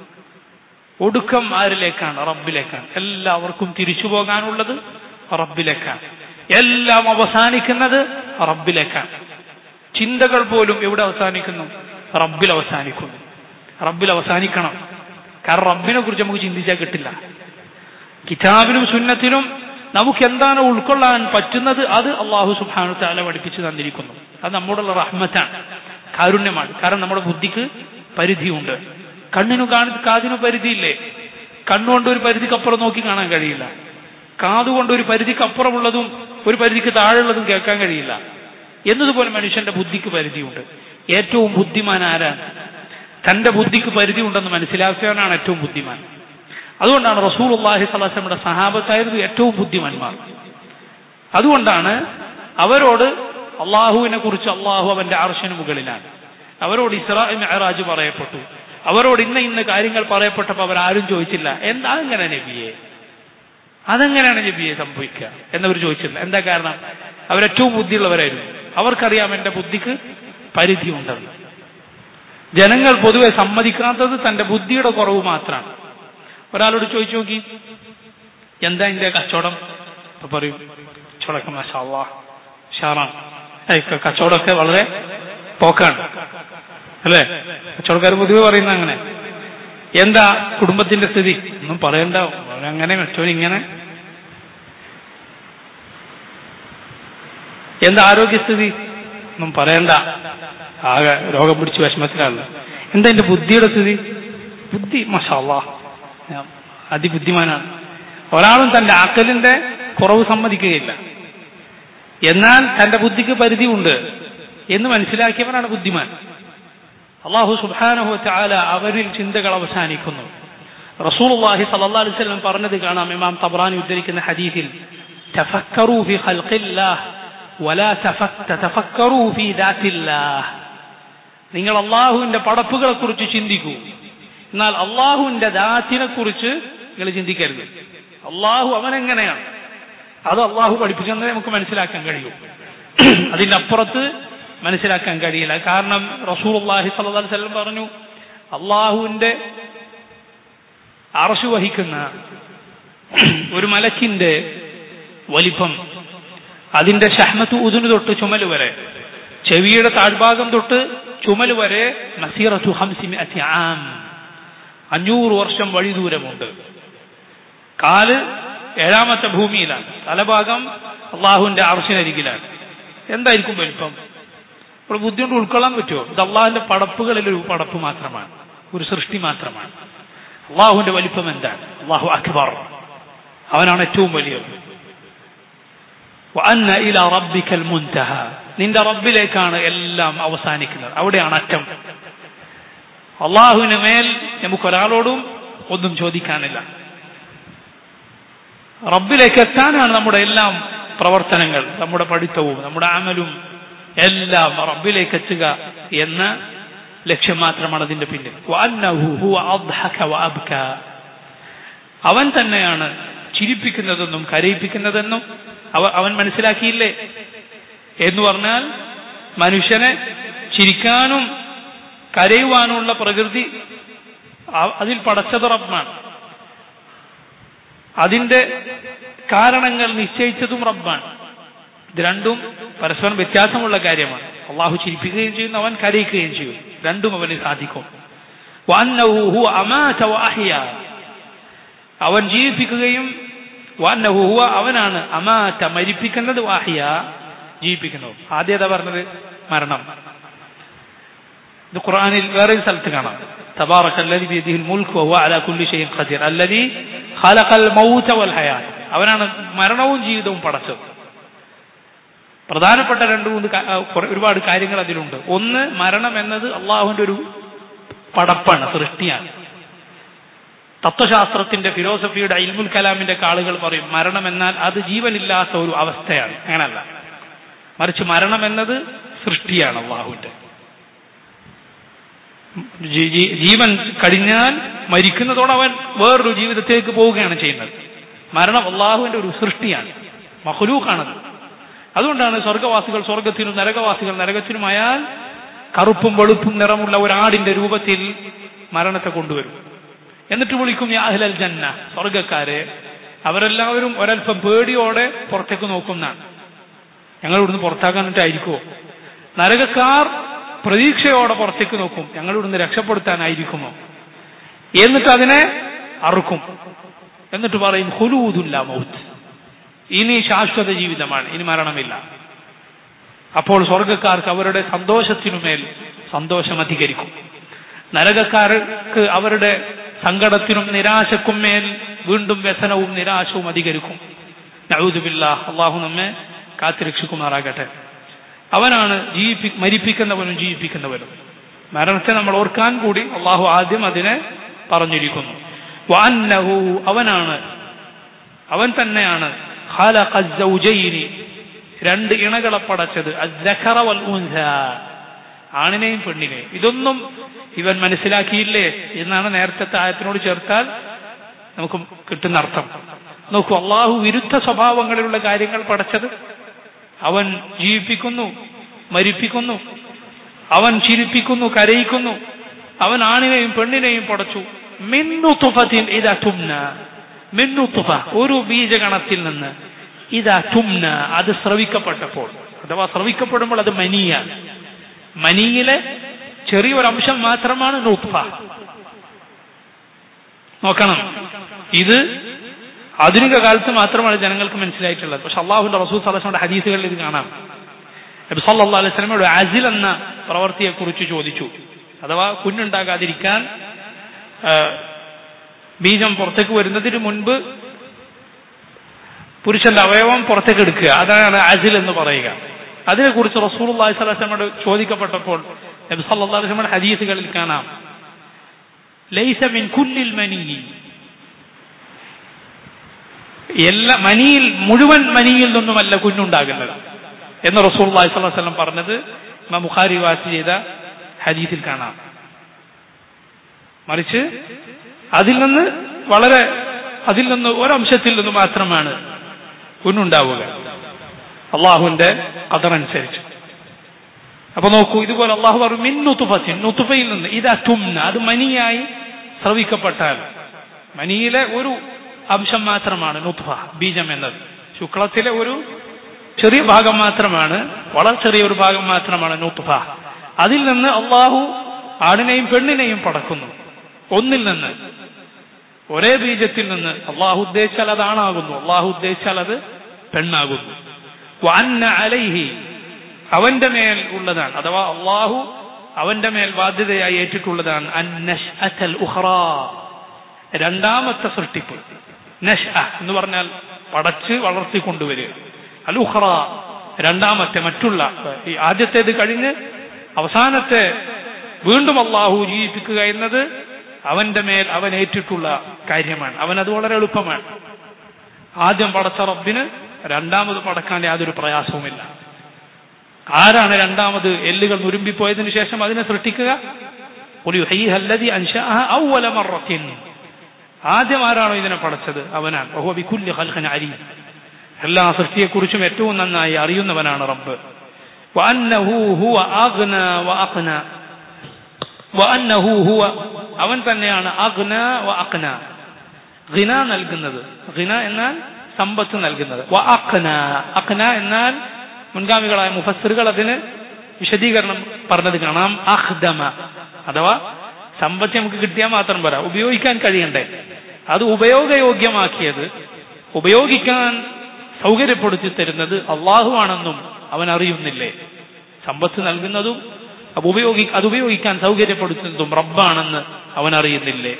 ഒടുക്കം ആരിലേക്കാണ് റബ്ബിലേക്കാണ് എല്ലാവർക്കും തിരിച്ചു പോകാനുള്ളത് റബ്ബിലേക്കാണ് എല്ലാം അവസാനിക്കുന്നത് റബ്ബിലേക്കാണ് ചിന്തകൾ പോലും എവിടെ അവസാനിക്കുന്നു റബ്ബിൽ അവസാനിക്കുന്നു റബ്ബിൽ അവസാനിക്കണം കാരണം റബ്ബിനെ കുറിച്ച് നമുക്ക് ചിന്തിച്ചാൽ കിട്ടില്ല കിതാബിനും സുന്നത്തിനും നമുക്ക് എന്താണ് ഉൾക്കൊള്ളാൻ പറ്റുന്നത് അത് അള്ളാഹു സുബാനു താല പഠിപ്പിച്ചു തന്നിരിക്കുന്നു അത് നമ്മോടുള്ള റഹ്മത്താണ് കാരുണ്യമാണ് കാരണം നമ്മുടെ ബുദ്ധിക്ക് പരിധിയുണ്ട് കണ്ണിനു കാണി കാതിനു പരിധിയില്ലേ കണ്ണുകൊണ്ട് ഒരു പരിധിക്കപ്പുറം നോക്കി കാണാൻ കഴിയില്ല കാതുകൊണ്ട് ഒരു പരിധിക്കപ്പുറമുള്ളതും ഒരു പരിധിക്ക് താഴെയുള്ളതും കേൾക്കാൻ കഴിയില്ല എന്നതുപോലെ മനുഷ്യന്റെ ബുദ്ധിക്ക് പരിധിയുണ്ട് ഏറ്റവും ബുദ്ധിമാൻ ആരാണ് തന്റെ ബുദ്ധിക്ക് പരിധി ഉണ്ടെന്ന് മനസ്സിലാക്കിയവനാണ് ഏറ്റവും ബുദ്ധിമാൻ അതുകൊണ്ടാണ് റസൂൽ അള്ളാഹി സ്വലാസ്ലമിയുടെ സഹാബത്തായിരുന്നു ഏറ്റവും ബുദ്ധിമാന്മാർ അതുകൊണ്ടാണ് അവരോട് അള്ളാഹുവിനെ കുറിച്ച് അള്ളാഹു അവന്റെ അർശന് മുകളിലാണ് അവരോട് ഇസ്രാ മെഹറാജ് പറയപ്പെട്ടു അവരോട് ഇന്ന ഇന്ന കാര്യങ്ങൾ പറയപ്പെട്ടപ്പോൾ അവരാരും ചോദിച്ചില്ല എന്താ അങ്ങനെ നബിയെ അതെങ്ങനെയാണ് നബിയെ സംഭവിക്കുക എന്നവർ ചോദിച്ചില്ല എന്താ കാരണം അവരേറ്റവും ബുദ്ധിയുള്ളവരായിരുന്നു അവർക്കറിയാം എന്റെ ബുദ്ധിക്ക് പരിധിയുണ്ടെന്ന് ജനങ്ങൾ പൊതുവെ സമ്മതിക്കാത്തത് തന്റെ ബുദ്ധിയുടെ കുറവ് മാത്രമാണ് ഒരാളോട് ചോദിച്ചു നോക്കി എന്താ എന്റെ കച്ചവടം അപ്പൊ പറയും കച്ചവടമൊക്കെ മഷാള്ള ഷാറാണ് കച്ചവടമൊക്കെ വളരെ പോക്കാണ് അല്ലേ കച്ചവടക്കാർ പൊതുവെ പറയുന്ന അങ്ങനെ എന്താ കുടുംബത്തിന്റെ സ്ഥിതി ഒന്നും പറയണ്ട അങ്ങനെ മറ്റോ ഇങ്ങനെ എന്താ ആരോഗ്യസ്ഥിതി ഒന്നും പറയണ്ട ആകെ രോഗം പിടിച്ച് വിഷമത്തിലാണ് എന്താ എന്റെ ബുദ്ധിയുടെ സ്ഥിതി ബുദ്ധി മഷാല്ലാ അതിബുദ്ധിമാനാണ് ഒരാളും തന്റെ ആക്കലിന്റെ കുറവ് സമ്മതിക്കുകയില്ല എന്നാൽ തന്റെ ബുദ്ധിക്ക് പരിധിയുണ്ട് എന്ന് മനസ്സിലാക്കിയവനാണ് ബുദ്ധിമാൻ അള്ളാഹു സുബാനഹു ചാല അവരിൽ ചിന്തകൾ അവസാനിക്കുന്നു റസൂലുള്ളാഹി സല്ലല്ലാഹു അലൈഹി വസല്ലം പറഞ്ഞത് കാണാം ഇമാം തബ്രാനി ഉദ്ധരിക്കുന്ന ഹദീസിൽ തഫക്കറൂ ഫി ഖൽഖില്ലാഹ് വലാ തഫക്കറൂ ഫി ദാത്തില്ലാഹ് നിങ്ങൾ അള്ളാഹുവിന്റെ പടപ്പുകളെ കുറിച്ച് ചിന്തിക്കൂ എന്നാൽ അള്ളാഹുവിന്റെ ദാത്തിനെ കുറിച്ച് നിങ്ങൾ ചിന്തിക്കരുത് അള്ളാഹു അവനെങ്ങനെയാണ് അത് അള്ളാഹു പഠിപ്പിച്ചെന്നേ നമുക്ക് മനസ്സിലാക്കാൻ കഴിയൂ അതിന്റെ അപ്പുറത്ത് മനസ്സിലാക്കാൻ കഴിയില്ല കാരണം റസൂൽ അള്ളാഹി സല്ലി വല്ലം പറഞ്ഞു അള്ളാഹുവിന്റെ അറശു വഹിക്കുന്ന ഒരു മലക്കിന്റെ വലിപ്പം അതിന്റെ ഷഹ്മത്ത് ഉതുന് തൊട്ട് ചുമല് വരെ ചെവിയുടെ താഴ്ഭാഗം തൊട്ട് ചുമല് വരെ മസീറത്തു ഹംസിമിഅത്തി ആം അഞ്ഞൂറ് വർഷം വഴി ദൂരമുണ്ട് കാല് ഏഴാമത്തെ ഭൂമിയിലാണ് തലഭാഗം അള്ളാഹുവിന്റെ ആർശിനരികിലാണ് എന്തായിരിക്കും വലിപ്പം ഇപ്പോൾ ബുദ്ധിമുട്ട് ഉൾക്കൊള്ളാൻ പറ്റുമോ ഇത് അള്ളാഹുവിന്റെ പടപ്പുകളിൽ ഒരു പടപ്പ് മാത്രമാണ് ഒരു സൃഷ്ടി മാത്രമാണ് അള്ളാഹുവിന്റെ വലിപ്പം എന്താണ് അള്ളാഹു അക്ബർ അവനാണ് ഏറ്റവും വലിയത് വഅന്ന ഇല റബ്ബിക്കൽ മുൻതഹ നിന്റെ റബ്ബിലേക്കാണ് എല്ലാം അവസാനിക്കുന്നത് അവിടെയാണ് അറ്റം അള്ളാഹുവിന് മേൽ നമുക്ക് ഒരാളോടും ഒന്നും ചോദിക്കാനില്ല റബ്ബിലേക്ക് എത്താനാണ് നമ്മുടെ എല്ലാം പ്രവർത്തനങ്ങൾ നമ്മുടെ പഠിത്തവും നമ്മുടെ അമലും എല്ലാം റബ്ബിലേക്ക് എത്തുക എന്ന ലക്ഷ്യം മാത്രമാണ് അതിന്റെ പിന്നിൽ വഅന്നഹു ഹുവ അദ്ഹക വഅബ്ക അവൻ തന്നെയാണ് ചിരിപ്പിക്കുന്നതെന്നും കരയിപ്പിക്കുന്നതെന്നും അവ അവൻ മനസ്സിലാക്കിയില്ലേ എന്ന് പറഞ്ഞാൽ മനുഷ്യനെ ചിരിക്കാനും കരയുവാനുമുള്ള പ്രകൃതി അ- അതിൽ പടച്ചത് റബ്ബാണ് അതിന്റെ കാരണങ്ങൾ നിശ്ചയിച്ചതും റബ്ബാണ് ഇത് രണ്ടും പരസ്പരം വ്യത്യാസമുള്ള കാര്യമാണ് അള്ളാഹു ചിരിപ്പിക്കുകയും ചെയ്യുന്നു അവൻ കരയിക്കുകയും ചെയ്യും രണ്ടും അവന് സാധിക്കും വഅന്നഹു ഹുവ അമാത വഅഹ്യ. അവൻ ജീവിപ്പിക്കുകയും വഅന്നഹു ഹുവ അവനാണ് അമാത മരിപ്പിക്കുന്നത് വാഹിയ ജീവിപ്പിക്കുന്നത് ആദ്യത പറഞ്ഞത് മരണം ഇത് ഖുർആനിൽ വേറെ ഒരു സ്ഥലത്ത് കാണാം تبارك الذي بيده الملك وهو على كل شيء قدير الذي خلق الموت والحياة അവനാണ് മരണവും ജീവിതവും പടച്ചത് പ്രധാനപ്പെട്ട രണ്ട് മൂന്ന് കാ- ആ, കുറെ- ഒരുപാട് കാര്യങ്ങൾ അതിലുണ്ട് ഒന്ന് മരണം എന്നത് അള്ളാഹുവിന്റെ ഒരു പടപ്പാണ് സൃഷ്ടിയാണ് തത്വശാസ്ത്രത്തിന്റെ ഫിലോസഫിയുടെ ഇൽമുൽ കലാമിന്റെ ആളുകൾ പറയും മരണം എന്നാൽ അത് ജീവനില്ലാത്ത ഒരു അവസ്ഥയാണ് അങ്ങനല്ല മറിച്ച് മരണം എന്നത് സൃഷ്ടിയാണ് അള്ളാഹുവിന്റെ ജീ- ജീ- ജീവൻ കഴിഞ്ഞാൽ മരിക്കുന്നതോടെ അവൻ വേറൊരു ജീവിതത്തിലേക്ക് പോവുകയാണ് ചെയ്യുന്നത് മരണം അള്ളാഹുവിന്റെ ഒരു സൃഷ്ടിയാണ് മഹ്ലൂക്കാണത് അതുകൊണ്ടാണ് സ്വർഗവാസികൾ സ്വർഗത്തിനും നരകവാസികൾ നരകത്തിനുമായാൽ കറുപ്പും വെളുപ്പും നിറമുള്ള ഒരാടിന്റെ രൂപത്തിൽ മരണത്തെ കൊണ്ടുവരും എന്നിട്ട് വിളിക്കും യാ അഹ്ലൽ ജന്ന സ്വർഗക്കാരെ അവരെല്ലാവരും ഒരൽപ്പം പേടിയോടെ പുറത്തേക്ക് നോക്കുന്നതാണ് ഞങ്ങൾ ഇവിടുന്ന് പുറത്താക്കാനിട്ടായിരിക്കുമോ നരകക്കാർ പ്രതീക്ഷയോടെ പുറത്തേക്ക് നോക്കും ഞങ്ങൾ ഇവിടുന്ന് രക്ഷപ്പെടുത്താനായിരിക്കുമോ എന്നിട്ട് അതിനെ അറുക്കും എന്നിട്ട് പറയും ഹുലൂദുല്ല മൗത്ത് ഇനി ശാശ്വത ജീവിതമാണ് ഇനി മരണമില്ല അപ്പോൾ സ്വർഗക്കാർക്ക് അവരുടെ സന്തോഷത്തിനുമേൽ സന്തോഷം അധികരിക്കും നരകക്കാർക്ക് അവരുടെ സങ്കടത്തിനും നിരാശക്കും മേൽ വീണ്ടും വ്യസനവും നിരാശവും അധികരിക്കും നഊദുബില്ലാ അള്ളാഹു നമ്മെ കാത്തുരക്ഷിക്കുമാറാകട്ടെ അവനാണ് ജീവിപ്പി മരിപ്പിക്കുന്നവനും ജീവിപ്പിക്കുന്നവനും മരണത്തെ നമ്മൾ ഓർക്കാൻ കൂടി അള്ളാഹു ആദ്യം അതിനെ പറഞ്ഞിരിക്കുന്നു വഅന്നഹു അവനാണ് അവൻ തന്നെയാണ് ഖലഖ الزوجين രണ്ട് ഇണകളെ പടച്ചത് അസ്സഖറ വൽ ഉൻസ ആണിനെയും പെണ്ണിനെയും ഇതൊന്നും ഇവൻ മനസ്സിലാക്കിയില്ലേ എന്നാണ് നേരത്തെ ആയത്തിനോട് ചേർത്താൽ നമുക്ക് കിട്ടുന്ന അർത്ഥം നോക്കൂ അള്ളാഹു വിരുദ്ധ സ്വഭാവങ്ങളിലുള്ള കാര്യങ്ങൾ പടച്ചത് അവൻ ജീവിപ്പിക്കുന്നു മരിപ്പിക്കുന്നു അവൻ ചിരിപ്പിക്കുന്നു കരയിക്കുന്നു അവൻ ആണിനെയും പെണ്ണിനെയും പടച്ചു മിന്നുത്തുഫത്തിൻ ഇതാ തുമ്ന മിന്നുത്തുഫ ഒരു ബീജഗണത്തിൽ നിന്ന് ഇതാ തുമ്ന അത് സ്രവിക്കപ്പെട്ടപ്പോൾ അഥവാ സ്രവിക്കപ്പെടുമ്പോൾ അത് മനിയാണ് മനിയിലെ ചെറിയൊരംശം മാത്രമാണ് നൂത്ഫ നോക്കണം ഇത് ആധുനിക കാലത്ത് മാത്രമാണ് ജനങ്ങൾക്ക് മനസ്സിലായിട്ടുള്ളത് പക്ഷെ അള്ളാഹുന്റെ റസൂൽ സലഹ്യുടെ ഹദീസുകളിൽ ഇത് കാണാം നബി സല്ലല്ലാഹു അലൈഹി വസല്ലമയുടെ അസിൽ എന്ന പ്രവൃത്തിയെ കുറിച്ച് ചോദിച്ചു അഥവാ കുഞ്ഞുണ്ടാകാതിരിക്കാൻ ആ, ബീജം പുറത്തേക്ക് വരുന്നതിന് മുൻപ് പുരുഷന്റെ അവയവം പുറത്തേക്ക് എടുക്കുക അതാണ് അസിൽ എന്ന് പറയുക അതിനെക്കുറിച്ച് റസൂൽ അള്ളാഹി സ്വലമയോട് ചോദിക്കപ്പെട്ടപ്പോൾ നബി സല്ലല്ലാഹു അലൈഹി വസല്ലമയുടെ ഹദീസുകളിൽ കാണാം ലൈസ മിൻ കുല്ലിൽ മനിയി എല്ലാ മനിയിൽ മുഴുവൻ മനിയിൽ നിന്നുമല്ല കുഞ്ഞുണ്ടാകുന്നത് എന്ന് റസൂൽ അള്ളാഹി സ്വല്ലല്ലാഹു അലൈഹി വസല്ലം പറഞ്ഞത് ഇമാം ബുഖാരി വാസ് ചെയ്ത ഹദീസിൽ കാണാം മറിച്ച് അതിൽ നിന്ന് വളരെ അതിൽ നിന്ന് ഒരംശത്തിൽ നിന്ന് മാത്രമാണ് കുഞ്ഞുണ്ടാവുക അള്ളാഹുവിന്റെ കതറനുസരിച്ച് അപ്പൊ നോക്കൂ ഇതുപോലെ അള്ളാഹു പറഞ്ഞു മിൻ നുത്തുഫത്തിൻ നുത്തുഫയിൽ നിന്ന് ഇതാ തുമ്ന അത് മനിയായി സ്രവിക്കപ്പെട്ടാൽ മനിയിലെ ഒരു അംശം മാത്രമാണ് നുത്ഫ ബീജം എന്നത് ശുക്ലത്തിലെ ഒരു ചെറിയ ഭാഗം മാത്രമാണ് വളരെ ചെറിയൊരു ഭാഗം മാത്രമാണ് നുത്ഫ അതിൽ നിന്ന് അള്ളാഹു ആണിനെയും പെണ്ണിനെയും പടക്കുന്നു ഒന്നിൽ നിന്ന് ഒരേ ബീജത്തിൽ നിന്ന് അള്ളാഹു ഉദ്ദേശിച്ചാൽ അത് ആണാകുന്നു അള്ളാഹു ഉദ്ദേശിച്ചാൽ അത് പെണ്ണാകുന്നു വഅന്ന അലൈഹി അവന്റെ മേൽ ഉള്ളതാണ് അഥവാ അള്ളാഹു അവന്റെ മേൽ ബാധ്യതയായി ഏറ്റിട്ടുള്ളതാണ് അന്നശ്അത്തൽ ഉഖ്റാ രണ്ടാമത്തെ സൃഷ്ടിപ്പ് നഷ് എന്ന് പറഞ്ഞാൽ പടച്ച് വളർത്തിക്കൊണ്ടുവരിക അൽ ഉഖ്റ രണ്ടാമത്തെ മറ്റുള്ള ഈ ആദ്യത്തേത് കഴിഞ്ഞ് അവസാനത്തെ വീണ്ടും അള്ളാഹു ജീവിപ്പിക്കുക എന്നത് അവന്റെ മേൽ അവൻ ഏറ്റിട്ടുള്ള കാര്യമാണ് അവൻ അത് വളരെ എളുപ്പമാണ് ആദ്യം പടച്ച റബ്ബിന് രണ്ടാമത് പടക്കാൻ യാതൊരു പ്രയാസവുമില്ല ആരാണ് രണ്ടാമത് എല്ലുകൾ നുരുമ്പിപ്പോയതിനു ശേഷം അതിനെ സൃഷ്ടിക്കുക ഖുൽ യുഹയ്യിഹ അല്ലദീ അൻശഅഹ അവ്വല മറത്തിൻ ആദ്യം ആരാണോ ഇതിനെ പടച്ചത് അവനാണ് വഹുവ ബികുല്ലി ഖൽഖിൻ അലീം എല്ലാ സൃഷ്ടിയെക്കുറിച്ചും ഏറ്റവും നന്നായി അറിയുന്നവനാണ് റബ്ബ് വഅന്നഹു ഹുവ അഗ്ന വഅഖ്ന വഅന്നഹു ഹുവ അവൻ തന്നെയാണ് അഗ്ന വഅഖ്ന ഗിന നൽകുന്നത് ഗിന എന്നാൽ സമ്പത്ത് നൽകുന്നത് വഅഖ്ന അഖ്ന എന്നാൽ മുൻഗാമികളായ മുഫസ്സിറുകൾ അതിന് വിശദീകരണം പറഞ്ഞത് കാണാം അഹ്ദമ അഥവാ സമ്പത്ത് നമുക്ക് കിട്ടിയാൽ മാത്രം പോരാ ഉപയോഗിക്കാൻ കഴിയണ്ടേ അത് ഉപയോഗയോഗ്യമാക്കിയത് ഉപയോഗിക്കാൻ സൗകര്യപ്പെടുത്തി തരുന്നത് അള്ളാഹുവാണെന്നും അവൻ അറിയുന്നില്ലേ സമ്പത്ത് നൽകുന്നതും അത് ഉപയോഗി അത് ഉപയോഗിക്കാൻ സൗകര്യപ്പെടുത്തുന്നതും റബ്ബാണെന്ന് അവൻ അറിയുന്നില്ലേ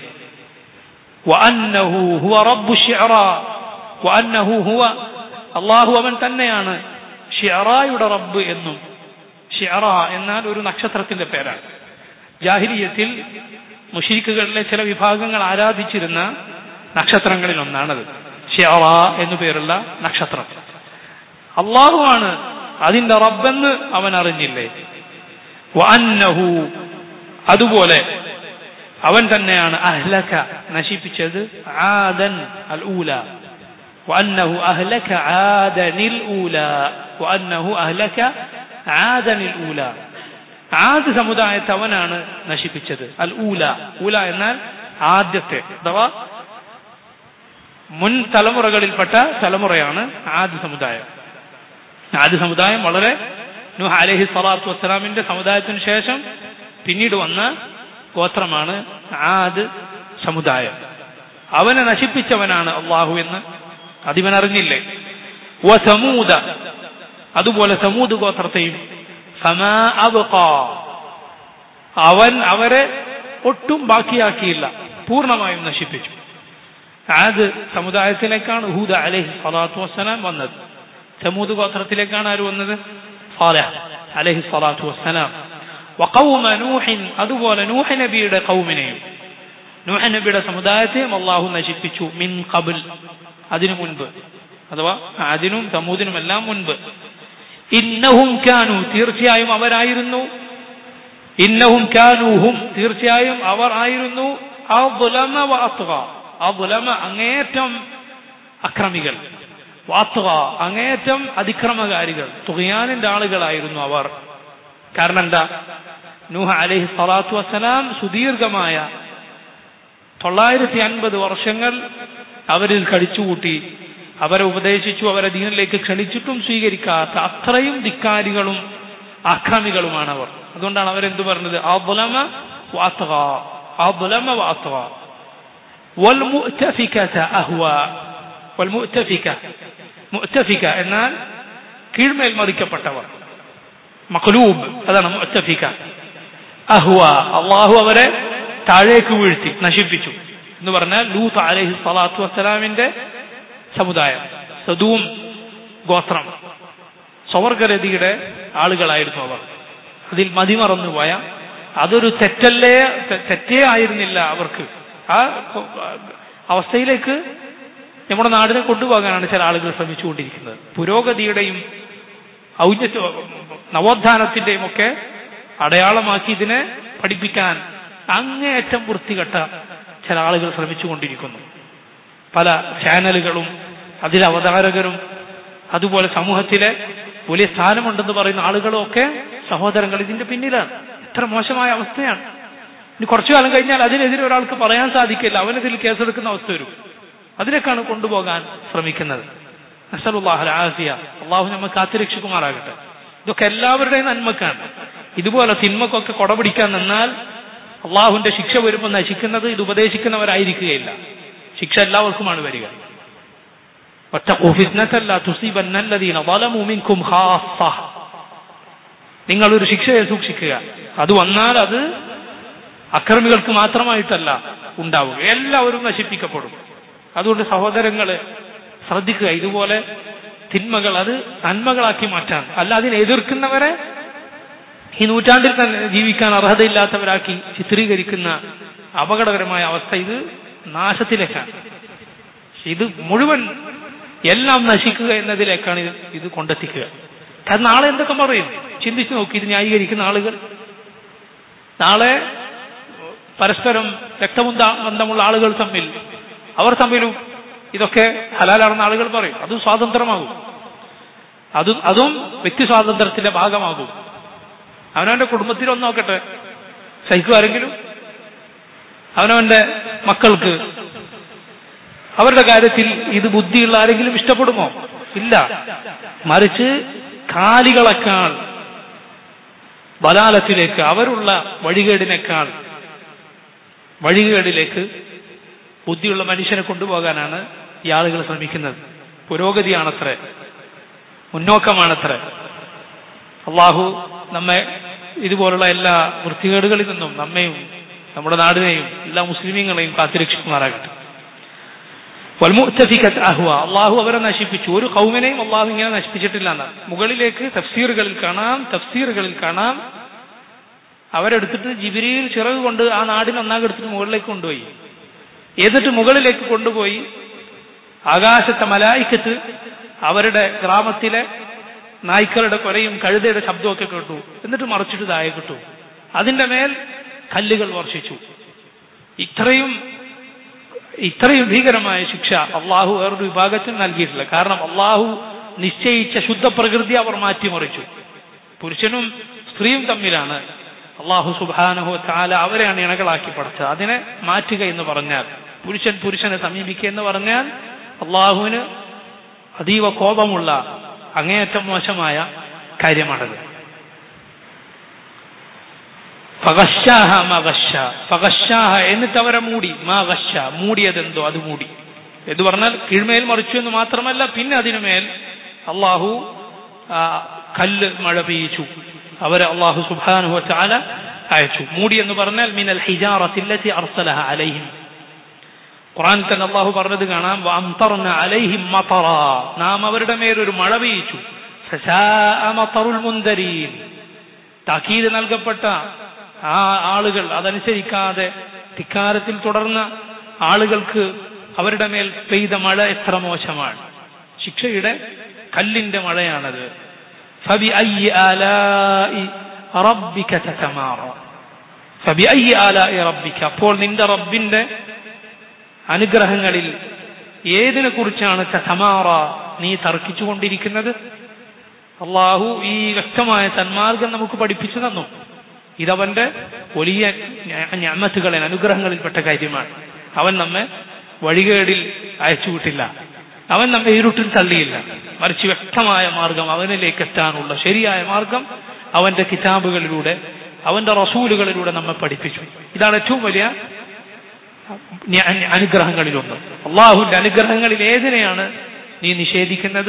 വഅന്നഹു ഹുവ റബ്ബു ശിഅറ വഅന്നഹു ഹുവ അള്ളാഹു അവൻ തന്നെയാണ് ഷിയറായുടെ റബ്ബ് എന്നും ഷിയറ എന്നാൽ ഒരു നക്ഷത്രത്തിന്റെ പേരാണ് ജാഹിരിയത്തിൽ മുഷീഖുകളിലെ ചില വിഭാഗങ്ങൾ ആരാധിച്ചിരുന്ന നക്ഷത്രങ്ങളിൽ ഒന്നാണത് ഷിയറ എന്നു പേരുള്ള നക്ഷത്രം അള്ളാഹുവാണ് അതിന്റെ റബ്ബെന്ന് അവൻ അറിഞ്ഞില്ലേ വഅന്നഹു അതുപോലെ അവൻ തന്നെയാണ് അഹ്ലക നശിപ്പിച്ചത് ആദൻ അൽ ഊല وأنه أهلك عادا الأولى وأنه أهلك عادا الأولى ആദ്യ സമുദായത്തെ അവനാണ് നശിപ്പിച്ചത് അൽ ഊല ഊല എന്നാൽ ആദ്യത്തെ അഥവാ മുൻ തലമുറകളിൽപ്പെട്ട തലമുറയാണ് ആദ്യ സമുദായം ആദ്യ സമുദായം വളരെ നൂഹ് അലഹി സ്വലാത്തു വസ്സലാമിന്റെ സമുദായത്തിന് ശേഷം പിന്നീട് വന്ന ഗോത്രമാണ് ആദ് സമുദായം അവനെ നശിപ്പിച്ചവനാണ് അള്ളാഹു എന്ന് അതിവൻ അറിഞ്ഞില്ലേ വസമൂദ അതുപോലെ സമൂദ് ഗോത്രത്തെയും ഫമാ അബ്ഖാ അവൻ അവരെ ഒട്ടും ബാക്കിയാക്കിയില്ല പൂർണ്ണമായും നശിപ്പിച്ചു ആദ് സമുദായത്തിലേക്കാണ് ഹൂദ അലൈഹി സ്വലാത്തു വസ്സലാം വന്നത് സമൂദ് ഗോത്രത്തിലേക്കാണ് ആര് വന്നത് സാലഹ് അലൈഹി സ്വലാത്തു വസ്സലാം വഖൗമ നൂഹിൻ അതുപോലെ നൂഹ് നബിയുടെ കൗമിനെയും നൂഹ് നബിയുടെ സമുദായത്തെയും അള്ളാഹു നശിപ്പിച്ചു മിൻ ഖബിൽ അതിനു മുൻപ് അഥവാ അതിനും സമൂദിനും എല്ലാം മുൻപ് ഇന്നഹും കാനു തീർച്ചയായും അവരായിരുന്നു ഇന്നഹും കാനുഹും തീർച്ചയായും അവർ ആയിരുന്നു അദ്ലമ വഅത്ഗ അദ്ലമ അങ്ങേറ്റം അക്രമികൾ വാത്തുക അങ്ങേറ്റം അതിക്രമകാരികൾ തുകയാനിന്റെ ആളുകളായിരുന്നു അവർ കാരണം എന്താ നൂഹ അലൈഹി സ്വലാത്തു വസ്സലാം സുദീർഘമായ തൊള്ളായിരത്തി അൻപത് വർഷങ്ങൾ അവരിൽ കടിച്ചുകൂട്ടി അവരെ ഉപദേശിച്ചു അവരെ ദീനിലേക്ക് ക്ഷണിച്ചിട്ടും സ്വീകരിക്കാത്ത അത്രയും ധിക്കാരികളും അക്രമികളുമാണ് അവർ അതുകൊണ്ടാണ് അവരെന്ത് പറഞ്ഞത് അബുലമ വാത്തുക അബുലമ വാത്തുക والمؤتفكة أهوى والمؤتفكة مؤتفكة എന്നാൽ കീഴ്മേൽ മറിക്കപ്പെട്ടവർ മഖലൂബ് അതാണ് മുഅത്തഫിക അഹ്വ അള്ളാഹു അവരെ താഴേക്ക് വീഴ്ത്തി നശിപ്പിച്ചു എന്ന് പറഞ്ഞാൽ ലൂത്ത് അലൈഹി സ്വലാത്തു വസ്സലാമിന്റെ സമുദായം സദൂം ഗോത്രം സ്വവർഗരതിയുടെ ആളുകളായിരുന്നു അവർ അതിൽ മതിമറന്നുപോയ അതൊരു തെറ്റല്ലേ തെറ്റേ ആയിരുന്നില്ല അവർക്ക് ആ അവസ്ഥയിലേക്ക് നമ്മുടെ നാടിനെ കൊണ്ടുപോകാനാണ് ചില ആളുകൾ ശ്രമിച്ചുകൊണ്ടിരിക്കുന്നത് പുരോഗതിയുടെയും ഔന്നത്യ നവോത്ഥാനത്തിന്റെയും ഒക്കെ അടയാളമാക്കി ഇതിനെ പഠിപ്പിക്കാൻ അങ്ങേയറ്റം വൃത്തികെട്ട ചില ആളുകൾ ശ്രമിച്ചുകൊണ്ടിരിക്കുന്നു പല ചാനലുകളും അതിലെ അവതാരകരും അതുപോലെ സമൂഹത്തിലെ വലിയ സ്ഥാനമുണ്ടെന്ന് പറയുന്ന ആളുകളും ഒക്കെ സഹോദരങ്ങൾ ഇതിന്റെ പിന്നിലാണ് എത്ര മോശമായ അവസ്ഥയാണ് ഇനി കുറച്ചു കാലം കഴിഞ്ഞാൽ അതിനെതിരെ ഒരാൾക്ക് പറയാൻ സാധിക്കില്ല അവനെതിൽ കേസെടുക്കുന്ന അവസ്ഥ വരും അതിലേക്കാണ് കൊണ്ടുപോകാൻ ശ്രമിക്കുന്നത് നസലുല്ലാഹ് ആസിയ അള്ളാഹു നമ്മെ കാത്തിരക്ഷിക്കുമാറാകട്ടെ ഇതൊക്കെ എല്ലാവരുടെയും നന്മക്കാണ് ഇതുപോലെ തിന്മക്കൊക്കെ കൊടപിടിക്കാൻ നിന്നാൽ അള്ളാഹുവിന്റെ ശിക്ഷ വരുമ്പോൾ നശിക്കുന്നത് ഇത് ഉപദേശിക്കുന്നവരായിരിക്കുകയില്ല ശിക്ഷ എല്ലാവർക്കുമാണ് വരിക നിങ്ങൾ ഒരു ശിക്ഷയെ സൂക്ഷിക്കുക അത് വന്നാൽ അത് അക്രമികൾക്ക് മാത്രമായിട്ടല്ല ഉണ്ടാവുക എല്ലാവരും നശിപ്പിക്കപ്പെടും അതുകൊണ്ട് സഹോദരങ്ങള് ശ്രദ്ധിക്കുക ഇതുപോലെ തിന്മകൾ അത് നന്മകളാക്കി മാറ്റാൻ അല്ല അതിനെ എതിർക്കുന്നവരെ ഈ നൂറ്റാണ്ടിൽ തന്നെ ജീവിക്കാൻ അർഹതയില്ലാത്തവരാക്കി ചിത്രീകരിക്കുന്ന അപകടകരമായ അവസ്ഥ ഇത് നാശത്തിലേക്കാണ് ഇത് മുഴുവൻ എല്ലാം നശിക്കുക എന്നതിലേക്കാണ് ഇത് ഇത് കൊണ്ടെത്തിക്കുക കാരണം നാളെ എന്തൊക്കെ പറയും ചിന്തിച്ചു നോക്കി ഇത് ന്യായീകരിക്കുന്ന ആളുകൾ നാളെ പരസ്പരം രക്തബന്ധ ബന്ധമുള്ള ആളുകൾ തമ്മിൽ അവർ തമ്മിലും ഇതൊക്കെ ഹലാലാണെന്ന് ആളുകൾ പറയും അതും സ്വാതന്ത്ര്യമാകും അതും അതും വ്യക്തി സ്വാതന്ത്ര്യത്തിന്റെ ഭാഗമാകും അവനവന്റെ കുടുംബത്തിലൊന്ന് നോക്കട്ടെ സഹിക്കും ആരെങ്കിലും അവനവന്റെ മക്കൾക്ക് അവരുടെ കാര്യത്തിൽ ഇത് ബുദ്ധിയുള്ള ആരെങ്കിലും ഇഷ്ടപ്പെടുമോ ഇല്ല മറിച്ച് കാലികളെക്കാൾ ബലാലത്തിലേക്ക് അവരുള്ള വഴികേടിനേക്കാൾ വഴികേടിലേക്ക് ബുദ്ധിയുള്ള മനുഷ്യനെ കൊണ്ടുപോകാനാണ് ഈ ആളുകൾ ശ്രമിക്കുന്നത് പുരോഗതിയാണത്രേ മുന്നോക്കമാണത്രേ അള്ളാഹു നമ്മെ ഇതുപോലുള്ള എല്ലാ വൃത്തികേടുകളിൽ നിന്നും നമ്മയും നമ്മുടെ നാടിനെയും എല്ലാ മുസ്ലിമീങ്ങളെയും കാത്തിരക്ഷിക്കുമാറാകട്ടെ വൽമുത്തഫിക്കത്ത് അഹ്വ അള്ളാഹു അവരെ നശിപ്പിച്ചു ഒരു കൗമിനെയും അള്ളാഹു ഇങ്ങനെ നശിപ്പിച്ചിട്ടില്ല എന്നാണ് മുകളിലേക്ക് തഫ്സീറുകളിൽ കാണാം തഫ്സീറുകളിൽ കാണാം അവരെടുത്തിട്ട് ജിബിരിയിൽ ചിറക് കൊണ്ട് ആ നാടിനെ ഒന്നാകെ എടുത്തിട്ട് മുകളിലേക്ക് കൊണ്ടുപോയി എന്നിട്ട് മുകളിലേക്ക് കൊണ്ടുപോയി ആകാശത്തെ മലായിക്കത്ത് അവരുടെ ഗ്രാമത്തിലെ നായ്ക്കളുടെ കൊലയും കഴുതയുടെ ശബ്ദമൊക്കെ കേട്ടു എന്നിട്ട് മറിച്ചിട്ട് താഴെ കിട്ടു അതിന്റെ മേൽ കല്ലുകൾ വർഷിച്ചു ഇത്രയും ഇത്രയും ഭീകരമായ ശിക്ഷ അള്ളാഹു വേറൊരു വിഭാഗത്തിന് നൽകിയിട്ടില്ല കാരണം അള്ളാഹു നിശ്ചയിച്ച ശുദ്ധ പ്രകൃതി അവർ മാറ്റിമറിച്ചു പുരുഷനും സ്ത്രീയും തമ്മിലാണ് അള്ളാഹു സുബാനഹു താല അവരെയാണ് ഇണകളാക്കി പഠിച്ചത് അതിനെ മാറ്റുക എന്ന് പറഞ്ഞാൽ പുരുഷൻ പുരുഷനെ സമീപിക്കുക എന്ന് പറഞ്ഞാൽ അള്ളാഹുവിന് അതീവ കോപമുള്ള അങ്ങേയറ്റം മോശമായ കാര്യമാണത് ഫഗഷാഹ മഗഷ ഫഗഷാഹ എന്നിട്ട് അവരെ മൂടി മഗഷ മൂടിയതെന്തോ അത് മൂടി എന്ന് പറഞ്ഞാൽ കീഴ്മേൽ മറിച്ചു എന്ന് മാത്രമല്ല പിന്നെ അതിനുമേൽ അള്ളാഹു കല്ല് മഴ പെയ്യിച്ചു അവരെ അള്ളാഹു സുബാനുഹു ചാല അയച്ചു മൂടി എന്ന് പറഞ്ഞാൽ മിനൽ ഹിജാറത്തില്ലത്തി അർസലഹ അലൈഹിം ഖുറാൻ തന്നെ അള്ളാഹു പറഞ്ഞത് കാണാം അംതർന അലൈഹിം മതറ നാം അവരുടെ മേലൊരു മഴ പെയ്യിച്ചു മതറുൽ മുന്തരീൻ താക്കീത് നൽകപ്പെട്ട ആ ആളുകൾ അതനുസരിക്കാതെ ധിക്കാരത്തിൽ തുടർന്ന ആളുകൾക്ക് അവരുടെ മേൽ പെയ്ത മഴ എത്ര മോശമാണ് ശിക്ഷയുടെ കല്ലിന്റെ മഴയാണത് فبأي آلاء ربك تتمارى فبأي آلاء ربك അപ്പോൾ നിന്റെ റബ്ബിന്റെ അനുഗ്രഹങ്ങളിൽ ഏതിനെ കുറിച്ചാണ് തമാറ നീ തർക്കിച്ചുകൊണ്ടിരിക്കുന്നത് അള്ളാഹു ഈ വ്യക്തമായ സന്മാർഗം നമുക്ക് പഠിപ്പിച്ചു തന്നു ഇതവന്റെ വലിയ ഞാമത്തുകളിൽ അനുഗ്രഹങ്ങളിൽപ്പെട്ട കാര്യമാണ് അവൻ നമ്മെ വഴികേടിൽ അയച്ചുവിട്ടില്ല അവൻ നമ്മെ ഇരുട്ടിൽ തള്ളിയില്ല മറിച്ച് വ്യക്തമായ മാർഗം അവനിലേക്ക് എത്താനുള്ള ശരിയായ മാർഗം അവന്റെ കിതാബുകളിലൂടെ അവന്റെ റസൂലുകളിലൂടെ നമ്മെ പഠിപ്പിച്ചു ഇതാണ് ഏറ്റവും വലിയ അനുഗ്രഹങ്ങളിലൊന്ന് അള്ളാഹുവിന്റെ അനുഗ്രഹങ്ങളിൽ ഏതിനെയാണ് നീ നിഷേധിക്കുന്നത്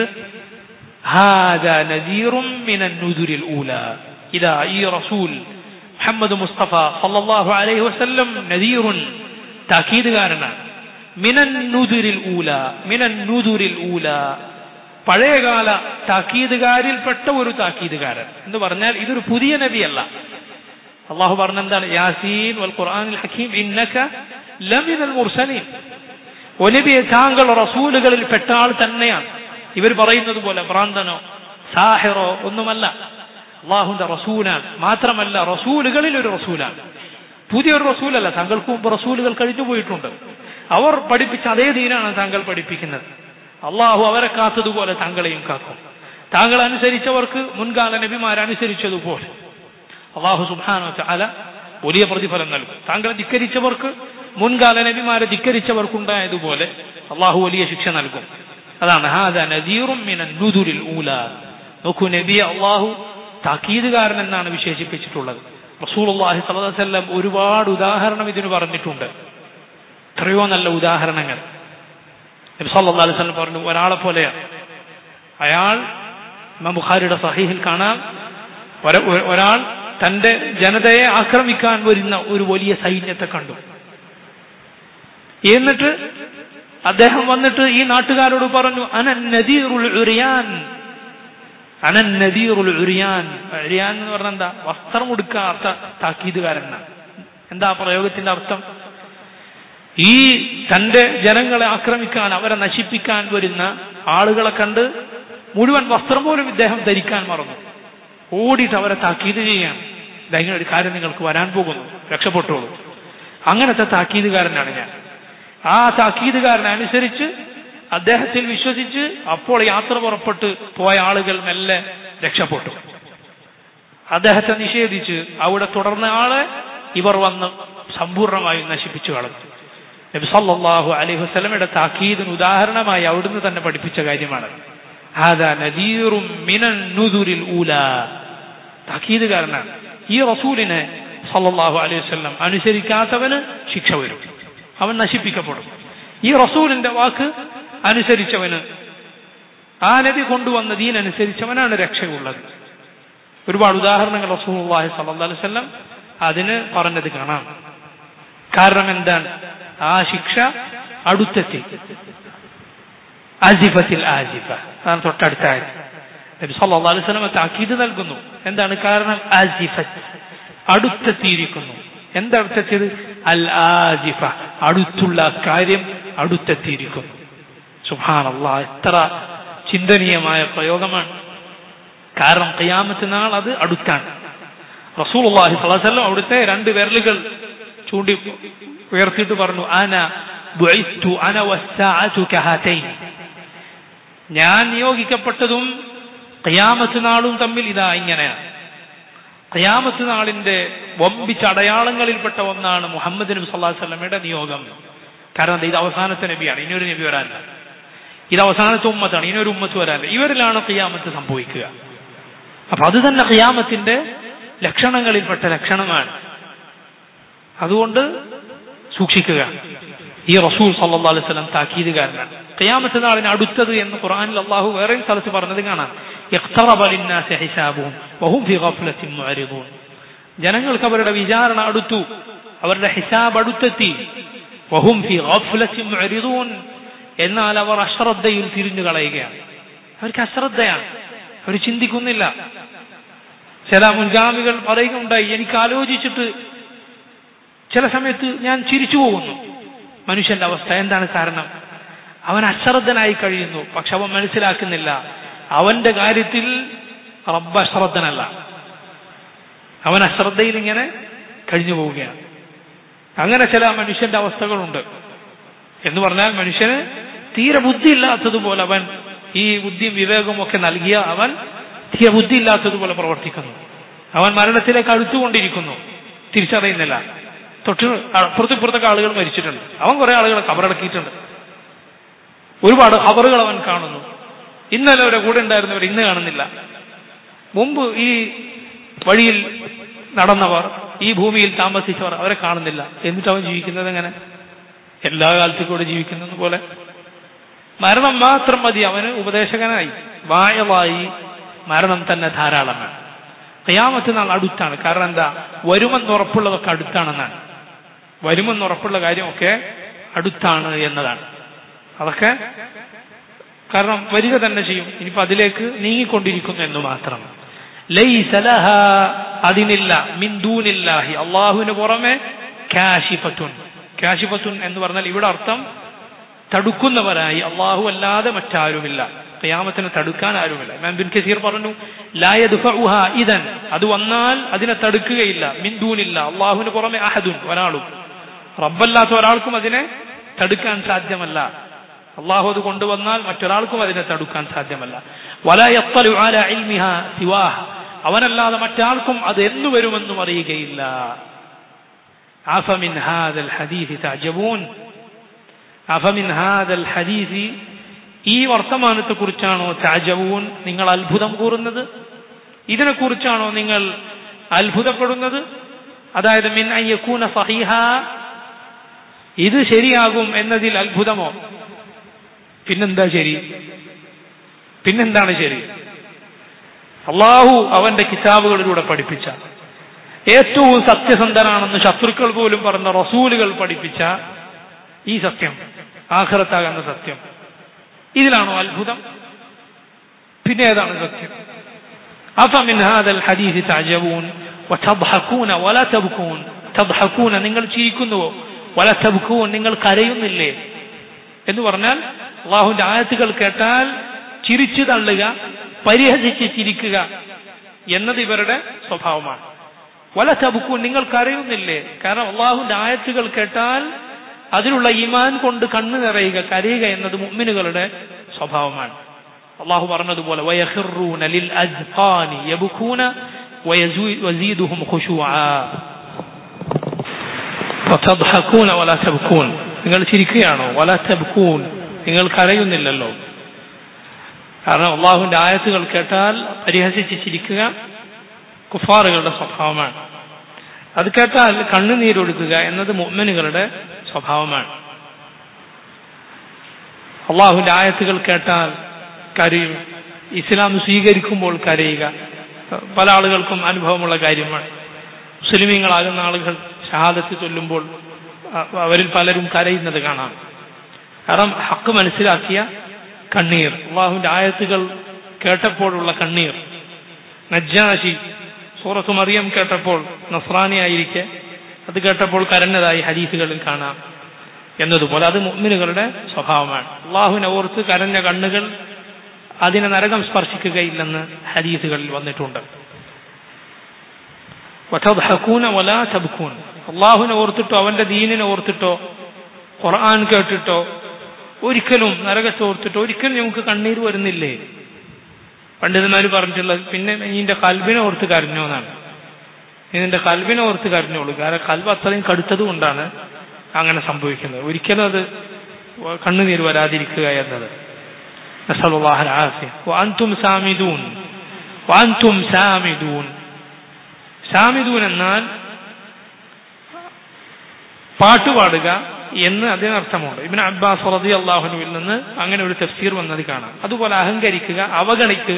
ഇതാ ഈ റസൂൽ മുഹമ്മദ് മുസ്തഫ സല്ലല്ലാഹു അലൈഹി വസല്ലം നദീറുൻ താക്കീതുകാരനാണ് മിനൻ നുദുരിൽ ഊല മിനൻ നുദുരിൽ ഊല പഴയകാല താക്കീതുകാരിൽപ്പെട്ട ഒരു താക്കീതുകാരൻ എന്ന് പറഞ്ഞാൽ ഇതൊരു പുതിയ നബിയല്ല അള്ളാഹു പറഞ്ഞ എന്താണ് യാസീൻ വൽ ഖുർആനിൽ ഹക്കീം ഇന്നക ലമിനൽ മുർസലീൻ ഒലിബിയെ താങ്കൾ റസൂലുകളിൽ പെട്ട ആൾ തന്നെയാണ് ഇവർ പറയുന്നത് പോലെ ഭ്രാന്തനോ സാഹിറോ ഒന്നുമല്ല അള്ളാഹുന്റെ റസൂലാണ് മാത്രമല്ല റസൂലുകളിൽ ഒരു റസൂലാണ് പുതിയൊരു റസൂലല്ല താങ്കൾക്ക് മുമ്പ് റസൂലുകൾ കഴിഞ്ഞു പോയിട്ടുണ്ട് അവർ പഠിപ്പിച്ച അതേ ദീനാണ് താങ്കൾ പഠിപ്പിക്കുന്നത് അള്ളാഹു അവരെ കാത്തതുപോലെ താങ്കളെയും കാക്കും താങ്കൾ അനുസരിച്ചവർക്ക് മുൻകാല നബിമാർ അനുസരിച്ചതുപോലെ അള്ളാഹു സുബാനോ ചാല വലിയ പ്രതിഫലം നൽകും താങ്കളെ ധിക്കരിച്ചവർക്ക് മുൻകാല നബിമാരെ ധിക്കരിച്ചവർക്കുണ്ടായതുപോലെ അള്ളാഹു വലിയ ശിക്ഷ നൽകും അതാണ് ഹാദ നദീറും മിനൻ നുദുരിൽ ഊല നോക്കൂ നബിയെ അള്ളാഹു താക്കീതുകാരൻ എന്നാണ് വിശേഷിപ്പിച്ചിട്ടുള്ളത് റസൂൽ അള്ളാഹി സല്ലാസ്ല്ലാം ഒരുപാട് ഉദാഹരണം ഇതിന് പറഞ്ഞിട്ടുണ്ട് എത്രയോ നല്ല ഉദാഹരണങ്ങൾ നബി സല്ലല്ലാഹു അലൈഹി വസല്ലം പറഞ്ഞു ഒരാളെ പോലെയാണ് അയാൾ ഇമാം ബുഖാരിയുടെ സഹീഹിൽ കാണാം ഒര- ഒ- ഒരാൾ തന്റെ ജനതയെ ആക്രമിക്കാൻ വരുന്ന ഒരു വലിയ സൈന്യത്തെ കണ്ടു എന്നിട്ട് അദ്ദേഹം വന്നിട്ട് ഈ നാട്ടുകാരോട് പറഞ്ഞു അനൻ നദീറുൽ ഉറിയാൻ അനൻ നദീറുൽ ഉറിയാൻ ഉറിയാൻ എന്ന് പറഞ്ഞാൽ എന്താ വസ്ത്രം ഉടുക്കാത്ത താക്കീതുകാരനാണ് എന്താ ആ പ്രയോഗത്തിന്റെ അർത്ഥം ഈ തന്റെ ജനങ്ങളെ ആക്രമിക്കാൻ അവരെ നശിപ്പിക്കാൻ വരുന്ന ആളുകളെ കണ്ട് മുഴുവൻ വസ്ത്രം പോലും ഇദ്ദേഹം ധരിക്കാൻ മറന്നു ഓടിയിട്ട് അവരെ താക്കീത് ചെയ്യാണ് "ദാ ഇങ്ങനെ ഒരു കാര്യം നിങ്ങൾക്ക് വരാൻ പോകുന്നു രക്ഷപ്പെട്ടോളൂ അങ്ങനത്തെ താക്കീതുകാരനാണ് ഞാൻ ആ താക്കീതുകാരനെ അനുസരിച്ച് അദ്ദേഹത്തിൽ വിശ്വസിച്ച് അപ്പോൾ യാത്ര പുറപ്പെട്ട് പോയ ആളുകൾ മെല്ലെ രക്ഷപ്പെട്ടു അദ്ദേഹത്തെ നിഷേധിച്ച് അവിടെ തുടർന്ന ആളെ ഇവർ വന്ന് സമ്പൂർണ്ണമായും നശിപ്പിച്ചു കളഞ്ഞു നബി സല്ലല്ലാഹു അലൈഹി വസല്ലമയുടെ താക്കീദിന് ഉദാഹരണമായി അവിടുന്ന് തന്നെ പഠിപ്പിച്ച കാര്യമാണ് ഹാദാ നദീറും മിനൻ നുദുരിൽ ഊല താക്കീതുകാരനാണ് ഈ റസൂലിനെ സല്ലല്ലാഹു അലൈഹി വസല്ലം അനുസരിക്കാത്തവന് ശിക്ഷ വരും അവൻ നശിപ്പിക്കപ്പെടും ഈ റസൂലിന്റെ വാക്ക് അനുസരിച്ചവന് ആ നബി കൊണ്ടുവന്ന ദീനനുസരിച്ചവനാണ് രക്ഷയുള്ളത് ഒരുപാട് ഉദാഹരണങ്ങൾ റസൂലുള്ളാഹി സ്വല്ലല്ലാഹു അലൈഹി വസല്ലം അതിന് പറഞ്ഞത് കാണാം കാരണം എന്താണ് ആ ശിക്ഷ അടുത്തെത്തി ആസിഫത്തിൽ ആസിഫ അതാണ് തൊട്ടടുത്ത ആയത് നബി സല്ലല്ലാഹു അലൈഹി വസല്ലം താക്കീത് നൽകുന്നു എന്താണ് കാരണം ആസിഫത്ത് അടുത്തെത്തിയിരിക്കുന്നു എന്തടുത്തെത്തിയത് അൽ ആസിഫ അടുത്തുള്ള കാര്യം അടുത്തെത്തിയിരിക്കുന്നു സുബ്ഹാനല്ലാ എത്ര ചിന്തനീയമായ പ്രയോഗമാണ് കാരണം ഖിയാമത്ത് നാൾ അത് അടുത്താണ് റസൂലുള്ളാഹി സ്വല്ലല്ലാഹു അലൈഹി വസല്ലം അവിടുത്തെ രണ്ട് വിരലുകൾ ചൂണ്ടി ഉയർത്തിയിട്ട് പറഞ്ഞു അന ബുഇത്തു അന വസ്സാഅതു കഹാതൈൻ ഞാൻ നിയോഗിക്കപ്പെട്ടതും ഖിയാമത്ത് നാളും തമ്മിൽ ഇതാ ഇങ്ങനെയാണ് ഖിയാമത്ത് നാളിന്റെ വമ്പിച്ച അടയാളങ്ങളിൽപ്പെട്ട ഒന്നാണ് മുഹമ്മദ് നബി സല്ലല്ലാഹു അലൈഹി വസല്ലമയുടെ നിയോഗം കാരണം ഇത് അവസാനത്തെ നബിയാണ് ഇനിയൊരു നബി വരാനില്ല ഇത് അവസാനത്തെ ഉമ്മത്താണ് ഇനിയൊരു ഉമ്മത്ത് വരാനില്ല ഇവരിലാണ് ഖിയാമത്ത് സംഭവിക്കുക അപ്പൊ അത് തന്നെ ഖിയാമത്തിന്റെ ലക്ഷണങ്ങളിൽപ്പെട്ട ലക്ഷണമാണ് അതുകൊണ്ട് സൂക്ഷിക്കുക ഈ റസൂൽ സല്ലല്ലാഹു അലൈഹി വസല്ലം താക്കീതുകാരനാണ് ഖിയാമത്ത് നാളിന് അടുത്തത് എന്ന് ഖുർആനിൽ അള്ളാഹു വേറെയും സ്ഥലത്ത് പറഞ്ഞത് കാണാം ഇഖ്തറബ ലിന്നാസി ഹിസാബുഹും വഹും ഫി ഗഫ്ലത്തിൻ മുഅരിദൂൻ ജനങ്ങൾക്ക് അവരുടെ വിചാരണ അടുത്തു അവരുടെ ഹിസാബ് അടുത്തെത്തി വഹും ഫി ഗഫ്ലത്തിൻ മുഅരിദൂൻ എന്നാൽ അവർ അശ്രദ്ധയിൽ തിരിഞ്ഞു കളയുകയാണ് അവർക്ക് അശ്രദ്ധയാണ് അവർ ചിന്തിക്കുന്നില്ല ചില മുൻഗാമികൾ പറയുകയുണ്ടായി എനിക്ക് ആലോചിച്ചിട്ട് ചില സമയത്ത് ഞാൻ ചിരിച്ചു പോകുന്നു മനുഷ്യന്റെ അവസ്ഥ എന്താണ് കാരണം അവൻ അശ്രദ്ധനായി കഴിയുന്നു പക്ഷെ അവൻ മനസ്സിലാക്കുന്നില്ല അവന്റെ കാര്യത്തിൽ റബ്ബ് അശ്രദ്ധനല്ല അവൻ അശ്രദ്ധയിൽ ഇങ്ങനെ കഴിഞ്ഞു പോവുകയാണ് അങ്ങനെ ചില മനുഷ്യന്റെ അവസ്ഥകളുണ്ട് എന്ന് പറഞ്ഞാൽ മനുഷ്യന് തീരെ ബുദ്ധിയില്ലാത്തതുപോലെ അവൻ ഈ ബുദ്ധിയും വിവേകവും ഒക്കെ നൽകിയ അവൻ തീരെ ബുദ്ധിയില്ലാത്തതുപോലെ പ്രവർത്തിക്കുന്നു അവൻ മരണത്തിലേക്ക് അടുത്തുകൊണ്ടിരിക്കുന്നു തിരിച്ചറിയുന്നില്ല തൊട്ട് അപ്പുറത്തും ഇപ്പുറത്തൊക്കെ ആളുകൾ മരിച്ചിട്ടുണ്ട് അവൻ കുറെ ആളുകളെ കബറടക്കിയിട്ടുണ്ട് ഒരുപാട് ഖബറുകൾ അവൻ കാണുന്നു ഇന്നലെ അവരെ കൂടെ ഉണ്ടായിരുന്നവർ ഇന്ന് കാണുന്നില്ല മുമ്പ് ഈ വഴിയിൽ നടന്നവർ ഈ ഭൂമിയിൽ താമസിച്ചവർ അവരെ കാണുന്നില്ല എന്നിട്ട് അവൻ ജീവിക്കുന്നത് എങ്ങനെ എല്ലാ കാലത്തും കൂടെ ജീവിക്കുന്നത് പോലെ മരണം മാത്രം മതി അവന് ഉപദേശകനായി വായവായി മരണം തന്നെ ധാരാളമാണ് കയ്യാമത്ത് നാൾ അടുത്താണ് കാരണം എന്താ വരുമെന്നുറപ്പുള്ളതൊക്കെ അടുത്താണെന്നാണ് വരുമെന്നുറപ്പുള്ള കാര്യമൊക്കെ അടുത്താണ് എന്നതാണ് അതൊക്കെ കാരണം വരിക തന്നെ ചെയ്യും ഇനിയിപ്പോ അതിലേക്ക് നീങ്ങിക്കൊണ്ടിരിക്കുന്നു എന്ന് മാത്രം ലൈസലഹ അതിനില്ല മിന്ദൂനില്ലാഹി അള്ളാഹുവിന് പുറമെ കാശിഫത്തുൻ കാശിഫത്തുൻ എന്ന് പറഞ്ഞാൽ ഇവിടെ അർത്ഥം തടുക്കുന്നവരായി അള്ളാഹു അല്ലാതെ മറ്റാരുമില്ല ഖിയാമത്തിനെ തടുക്കാൻ ആരുമില്ല ഇമാം ബിൻ കസീർ പറഞ്ഞു ലായദ്ഫഉഹ ഇദൻ അത് വന്നാൽ അതിനെ തടുക്കുകയില്ല മിന്ദൂനില്ല അള്ളാഹുവിന് പുറമെ അഹദുൻ ഒരാളും റബ്ബല്ലാത്ത ഒരാൾക്കും അതിനെ തടുക്കാൻ സാധ്യമല്ല അള്ളാഹു അത് കൊണ്ടുവന്നാൽ മറ്റൊരാൾക്കും അതിനെ തടുക്കാൻ സാധ്യമല്ല വലയത്തലു ആല ഇൽമിഹ സിവാഹ് അവനല്ലാതെ മറ്റാൾക്കും അത് എന്നു വരുമെന്നും അറിയുകയില്ല أفمن هذا الحديث تعجبون أفمن هذا الحديث ഈ വർത്തമാനത്തെക്കുറിച്ചാണോ താജവൂൻ നിങ്ങൾ അത്ഭുതം കൂറുന്നത് ഇതിനെക്കുറിച്ചാണോ നിങ്ങൾ അത്ഭുതപ്പെടുന്നത് അതായത് മിൻ അയ്യക്കൂന സഹീഹ ഇത് ശരിയാകും എന്നതിൽ അത്ഭുതമോ പിന്നെന്താ ശരി പിന്നെന്താണ് ശരി അള്ളാഹു അവന്റെ കിതാബുകളിലൂടെ പഠിപ്പിച്ച ഏറ്റവും സത്യസന്ധനാണെന്ന് ശത്രുക്കൾ പോലും പറഞ്ഞ റസൂലുകൾ പഠിപ്പിച്ച ഈ സത്യം ആഖിറത്താകുന്ന സത്യം ഇതിലാണോ അത്ഭുതം പിന്നെ ഏതാണ് സത്യം അഫമിൻ ഹാദൽ ഹദീസ് തഅജബൂൻ വതദ്ഹഖൂന വല തബ്കൂൻ തദ്ഹഖൂന നിങ്ങൾ ചിരിക്കുന്നുവോ വല തബ്കൂൻ നിങ്ങൾ കരയുന്നില്ലേ എന്ന് പറഞ്ഞാൽ അള്ളാഹുവിന്റെ ആയത്തുകൾ കേട്ടാൽ ചിരിച്ചു തള്ളുക പരിഹസിച്ച് ചിരിക്കുക എന്നത് ഇവരുടെ സ്വഭാവമാണ് വല തബുക്കൂൻ നിങ്ങൾ കരയുന്നില്ലേ കാരണം അള്ളാഹുവിന്റെ ആയത്തുകൾ കേട്ടാൽ അതിലുള്ള ഈമാൻ കൊണ്ട് കണ്ണു നിറയുക കരയുക എന്നത് മുഅ്മിനുകളുടെ സ്വഭാവമാണ് അള്ളാഹു പറഞ്ഞതുപോലെ വയഖിറൂന ലിൽ അസ്ഖാനി യബ്ഖൂന വയസീദുഹും ഖുശൂആ വതദ്ഹഖൂന വലാ തബ്കൂൻ നിങ്ങൾ ചിരിക്കുകയാണോ വലാ തബ്കൂൻ നിങ്ങൾ കരയുന്നില്ലല്ലോ കാരണം അള്ളാഹുവിന്റെ ആയത്തുകൾ കേട്ടാൽ പരിഹസിച്ച് ചിരിക്കുക കുഫാറുകളുടെ സ്വഭാവമാണ് അത് കേട്ടാൽ കണ്ണുനീരൊഴുക്കുക എന്നത് മുഅ്മിനുകളുടെ സ്വഭാവമാണ് അള്ളാഹുവിന്റെ ആയത്തുകൾ കേട്ടാൽ കരയും ഇസ്ലാം സ്വീകരിക്കുമ്പോൾ കരയുക പല ആളുകൾക്കും അനുഭവമുള്ള കാര്യമാണ് മുസ്ലിമീങ്ങളാകുന്ന ആളുകൾ ഷഹാദത്ത് ചൊല്ലുമ്പോൾ അവരിൽ പലരും കരയുന്നത് കാണാം കാരണം ഹക്ക് മനസ്സിലാക്കിയ കണ്ണീർ അള്ളാഹുവിന്റെ ആയത്തുകൾ കേട്ടപ്പോഴുള്ള കണ്ണീർ നജ്ജാശി സൂറത്ത് മറിയം കേട്ടപ്പോൾ നസ്രാനിയായിരിക്കെ അത് കേട്ടപ്പോൾ കരഞ്ഞതായി ഹദീസുകളിൽ കാണാം എന്നതുപോലെ അത് മുഅ്മിനുകളുടെ സ്വഭാവമാണ് അള്ളാഹുവിനെ ഓർത്ത് കരഞ്ഞ കണ്ണുകൾ അതിനെ നരകം സ്പർശിക്കുകയില്ലെന്ന് ഹദീസുകളിൽ വന്നിട്ടുണ്ട് അള്ളാഹുവിനെ ഓർത്തിട്ടോ അവന്റെ ദീനിനെ ഓർത്തിട്ടോ ഖുർആൻ കേട്ടിട്ടോ ഒരിക്കലും നരകത്തെ ഓർത്തിട്ടോ ഒരിക്കലും നമുക്ക് കണ്ണീര് വരുന്നില്ലേ പണ്ഡിതന്മാർ പറഞ്ഞിട്ടുള്ളത് പിന്നെ നിന്റെ കൽബിനെ ഓർത്ത് കരഞ്ഞോ എന്നാണ് നിന്റെ കൽബിനെ ഓർത്ത് കരഞ്ഞോളൂ കാരണം കൽബ് അത്രയും കടുത്തത് കൊണ്ടാണ് അങ്ങനെ സംഭവിക്കുന്നത് ഒരിക്കലും അത് കണ്ണുനീർ വരാതിരിക്കുക എന്നത് വാൻതും സാമിദൂൻ വാൻതും സാമിദൂൻ സാമിദൂൻ എന്നാൽ പാട്ടുപാടുക എന്ന് അതിനർത്ഥമുണ്ട് ഇബിൻ അബ്ബാസ് റതി അള്ളാഹുനുവിൽ നിന്ന് അങ്ങനെ ഒരു തഫ്സീർ വന്നത് കാണാം അതുപോലെ അഹങ്കരിക്കുക അവഗണിക്കുക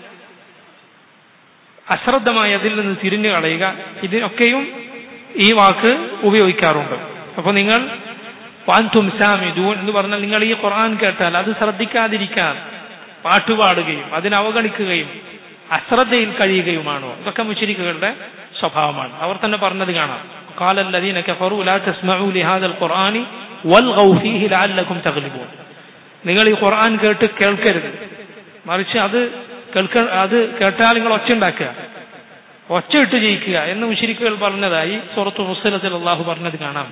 അശ്രദ്ധമായി അതിൽ നിന്ന് തിരിഞ്ഞു കളയുക ഇതിനൊക്കെയും ഈ വാക്ക് ഉപയോഗിക്കാറുണ്ട് അപ്പോൾ നിങ്ങൾ വാൻതും സാമിദൂൻ എന്ന് പറഞ്ഞാൽ നിങ്ങൾ ഈ ഖുർആൻ കേട്ടാൽ അത് ശ്രദ്ധിക്കാതിരിക്കാൻ പാട്ടുപാടുകയും അതിനെ അവഗണിക്കുകയും അശ്രദ്ധയിൽ കഴിയുകയുമാണോ ഇതൊക്കെ മുശരിക്കുകളുടെ സ്വഭാവമാണ് അവർ തന്നെ പറഞ്ഞത് കാണാം قال الذين كفروا لا تسمعوا لهذا القرآن والغوا فيه لعلكم تغلبون നിങ്ങൾ ഈ ഖുർആൻ കേട്ട് കേൾക്കരുത് മറിച്ച് അത് കേൾക്ക അത് കേട്ടാൽ നിങ്ങൾ ഒച്ച ഉണ്ടാക്കുക ഒച്ച ഇട്ട് ജയിക്കുക എന്ന് മുഷിരിക്കുകൾ പറഞ്ഞതായി സുറത്തു മുസ്ലത്തിൽ അള്ളാഹു പറഞ്ഞത് കാണാം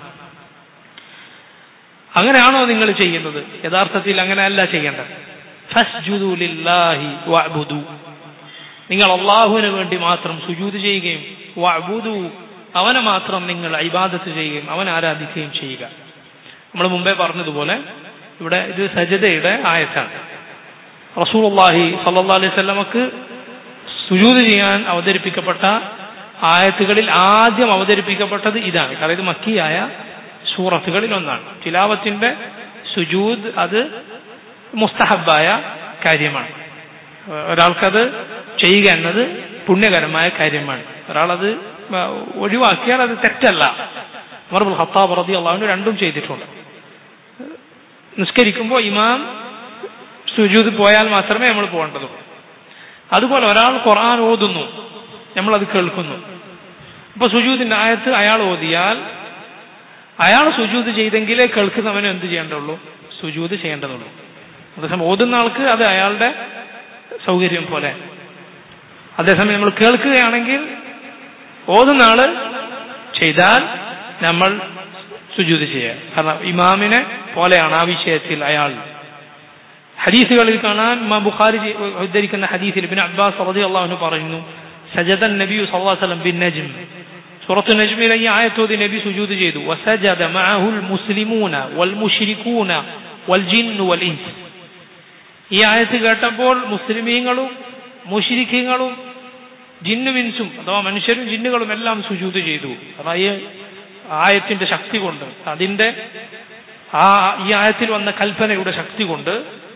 അങ്ങനെയാണോ നിങ്ങൾ ചെയ്യുന്നത് യഥാർത്ഥത്തിൽ അങ്ങനെയല്ല ചെയ്യേണ്ടത് ഫസ്ജുദു ലില്ലാഹി വഅ്ബുദു നിങ്ങൾ അള്ളാഹുവിന് വേണ്ടി മാത്രം സുജൂത് ചെയ്യുകയും വഅ്ബുദു അവനെ മാത്രം നിങ്ങൾ ഇബാദത്ത് ചെയ്യുകയും അവൻ ആരാധിക്കുകയും ചെയ്യുക നമ്മൾ മുമ്പേ പറഞ്ഞതുപോലെ ഇവിടെ ഇത് സജദയുടെ ആയത്താണ് റസൂലുള്ളാഹി സല്ലല്ലാഹു അലൈഹി വസല്ലമക്ക് സുജൂത് ചെയ്യാൻ അവതരിപ്പിക്കപ്പെട്ട ആയത്തുകളിൽ ആദ്യം അവതരിപ്പിക്കപ്പെട്ടത് ഇതാണ് കാരണം ഇത് മക്കിയായ സൂറത്തുകളിൽ ഒന്നാണ് തിലാവത്തിന്റെ സുജൂദ് അത് മുസ്തഹബായ കാര്യമാണ് ഒരാൾക്കത് ചെയ്യുക എന്നത് പുണ്യകരമായ കാര്യമാണ് ഒരാളത് ഒഴിവാക്കിയാൽ അത് തെറ്റല്ല മറുബുൽ ഹത്താബ് റതി അള്ളാഹുവിന് രണ്ടും ചെയ്തിട്ടുണ്ട് നിസ്കരിക്കുമ്പോൾ ഇമാം സുജൂദ് പോയാൽ മാത്രമേ നമ്മൾ പോകേണ്ടതുള്ളൂ അതുപോലെ ഒരാൾ ഖുർആൻ ഓതുന്നു നമ്മളത് കേൾക്കുന്നു അപ്പൊ സുജൂദിന്റെ ആയത്ത് അയാൾ ഓതിയാൽ അയാൾ സുജൂദ് ചെയ്തെങ്കിലേ കേൾക്കുന്നവന് എന്ത് ചെയ്യേണ്ടുള്ളൂ സുജൂദ് ചെയ്യേണ്ടതുള്ളൂ അതേസമയം ഓതുന്ന ആൾക്ക് അത് അയാളുടെ സൗകര്യം പോലെ അതേസമയം നമ്മൾ കേൾക്കുകയാണെങ്കിൽ ഓതുന്ന ആള് ചെയ്താൽ നമ്മൾ സുജൂത് ചെയ്യുക കാരണം ഇമാമിനെ പോലെയാണ് ആ വിഷയത്തിൽ അയാൾ ഹദീസുകളിൽ കാണാൻ ഇമാം ബുഖാരി ഉദ്ധരിക്കുന്ന ഹദീസിൽ പിന്നെ അബ്ബാസ് റതി അള്ളാഹുന് പറയുന്നു സജദൻ നബി സല്ലാസ്ലം ബിൻ നജിം സൂറത്തു നജ്മിലെ ഈ ആയത്തോതി നബി സുജൂദ് ചെയ്തു വസജദ മഅഹുൽ മുസ്ലിമൂന വൽ മുശ്രിക്കൂന വൽ ജിന്നു വൽ ഇൻസ് ഈ ആയത്ത് കേട്ടപ്പോൾ മുസ്ലിമീങ്ങളും മുഷിരിക്കങ്ങളും ജിന്നുവിൻസും അഥവാ മനുഷ്യരും ജിന്നുകളും എല്ലാം സുജൂത് ചെയ്തു അതാ ഈ ആയത്തിന്റെ ശക്തി കൊണ്ട് അതിന്റെ ആ ഈ ആയത്തിൽ വന്ന കൽപ്പനയുടെ ശക്തി കൊണ്ട്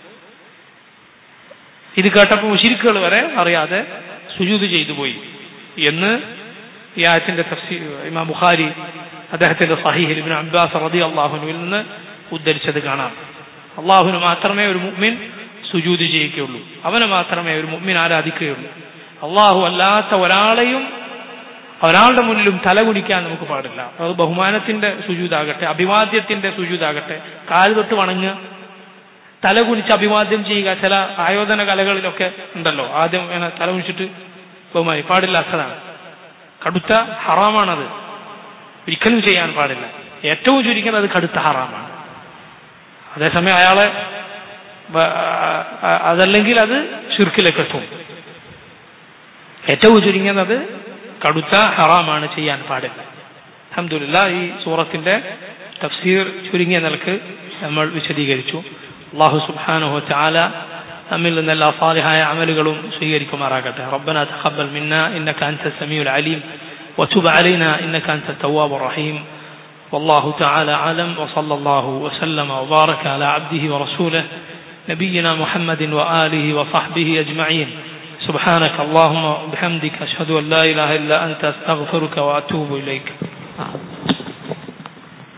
ഇത് കേട്ടപ്പോൾ മുഷിരിക്കുകൾ വരെ അറിയാതെ സുജൂത് ചെയ്തു പോയി എന്ന് ഈ ആയത്തിന്റെ തഫ്സീർ ഇമാം ബുഖാരി അദ്ദേഹത്തിന്റെ സഹീഹിൽ ഇബ്നു അബ്ബാസ് റതി അള്ളാഹുനുവിൽ നിന്ന് ഉദ്ധരിച്ചത് കാണാം അള്ളാഹുന് മാത്രമേ ഒരു മുഅ്മിൻ സുജൂത് ചെയ്യിക്കുകയുള്ളൂ അവനെ മാത്രമേ ഒരു മുഅ്മിൻ ആരാധിക്കുകയുള്ളൂ അള്ളാഹു അല്ലാത്ത ഒരാളെയും ഒരാളുടെ മുന്നിലും തലകുനിക്കാൻ നമുക്ക് പാടില്ല അത് ബഹുമാനത്തിന്റെ സുജൂതാകട്ടെ അഭിവാദ്യത്തിന്റെ സുജൂതാകട്ടെ കാല് തൊട്ട് വണങ്ങുക തലകുനിച്ച് അഭിവാദ്യം ചെയ്യുക ചില ആയോധന കലകളിലൊക്കെ ഉണ്ടല്ലോ ആദ്യം ഇങ്ങനെ തലകുനിച്ചിട്ട് ബഹുമാനി പാടില്ലാത്തതാണ് കടുത്ത ഹറാമാണത് ഒരിക്കലും ചെയ്യാൻ പാടില്ല ഏറ്റവും ചുരുക്കുന്നത് കടുത്ത ഹറാമാണ് അതേസമയം അയാളെ വ- ആ- അതല്ലെങ്കിൽ അത് ഷിർക്കിലേക്ക് എത്തും ഏറ്റവും ചുരുങ്ങിയത് കടുത്ത ഹറാമാണ് ചെയ്യാൻ പാടില്ല അഹമ്മദില്ല ഈ സൂറത്തിന്റെ തഫ്സീർ ചുരുങ്ങിയ നിലക്ക് നമ്മൾ വിശദീകരിച്ചു അള്ളാഹു സുബ്ഹാനഹു ചാല നമ്മിൽ നിന്ന് എല്ലാ സാലിഹായ അമലുകളും സ്വീകരിക്കുമാറാകട്ടെ റബ്ബന തഖബ്ബൽ മിന്ന ഇന്നക അൻത സമീഉൽ അലീം وتب علينا إنك أنت التواب الرحيم والله تعالى أعلم وصلى الله وسلم وبارك على عبده ورسوله نبينا محمد وآله وصحبه أجمعين سبحانك اللهم وبحمدك أشهد أن لا إله إلا أنت أستغفرك وأتوب إليك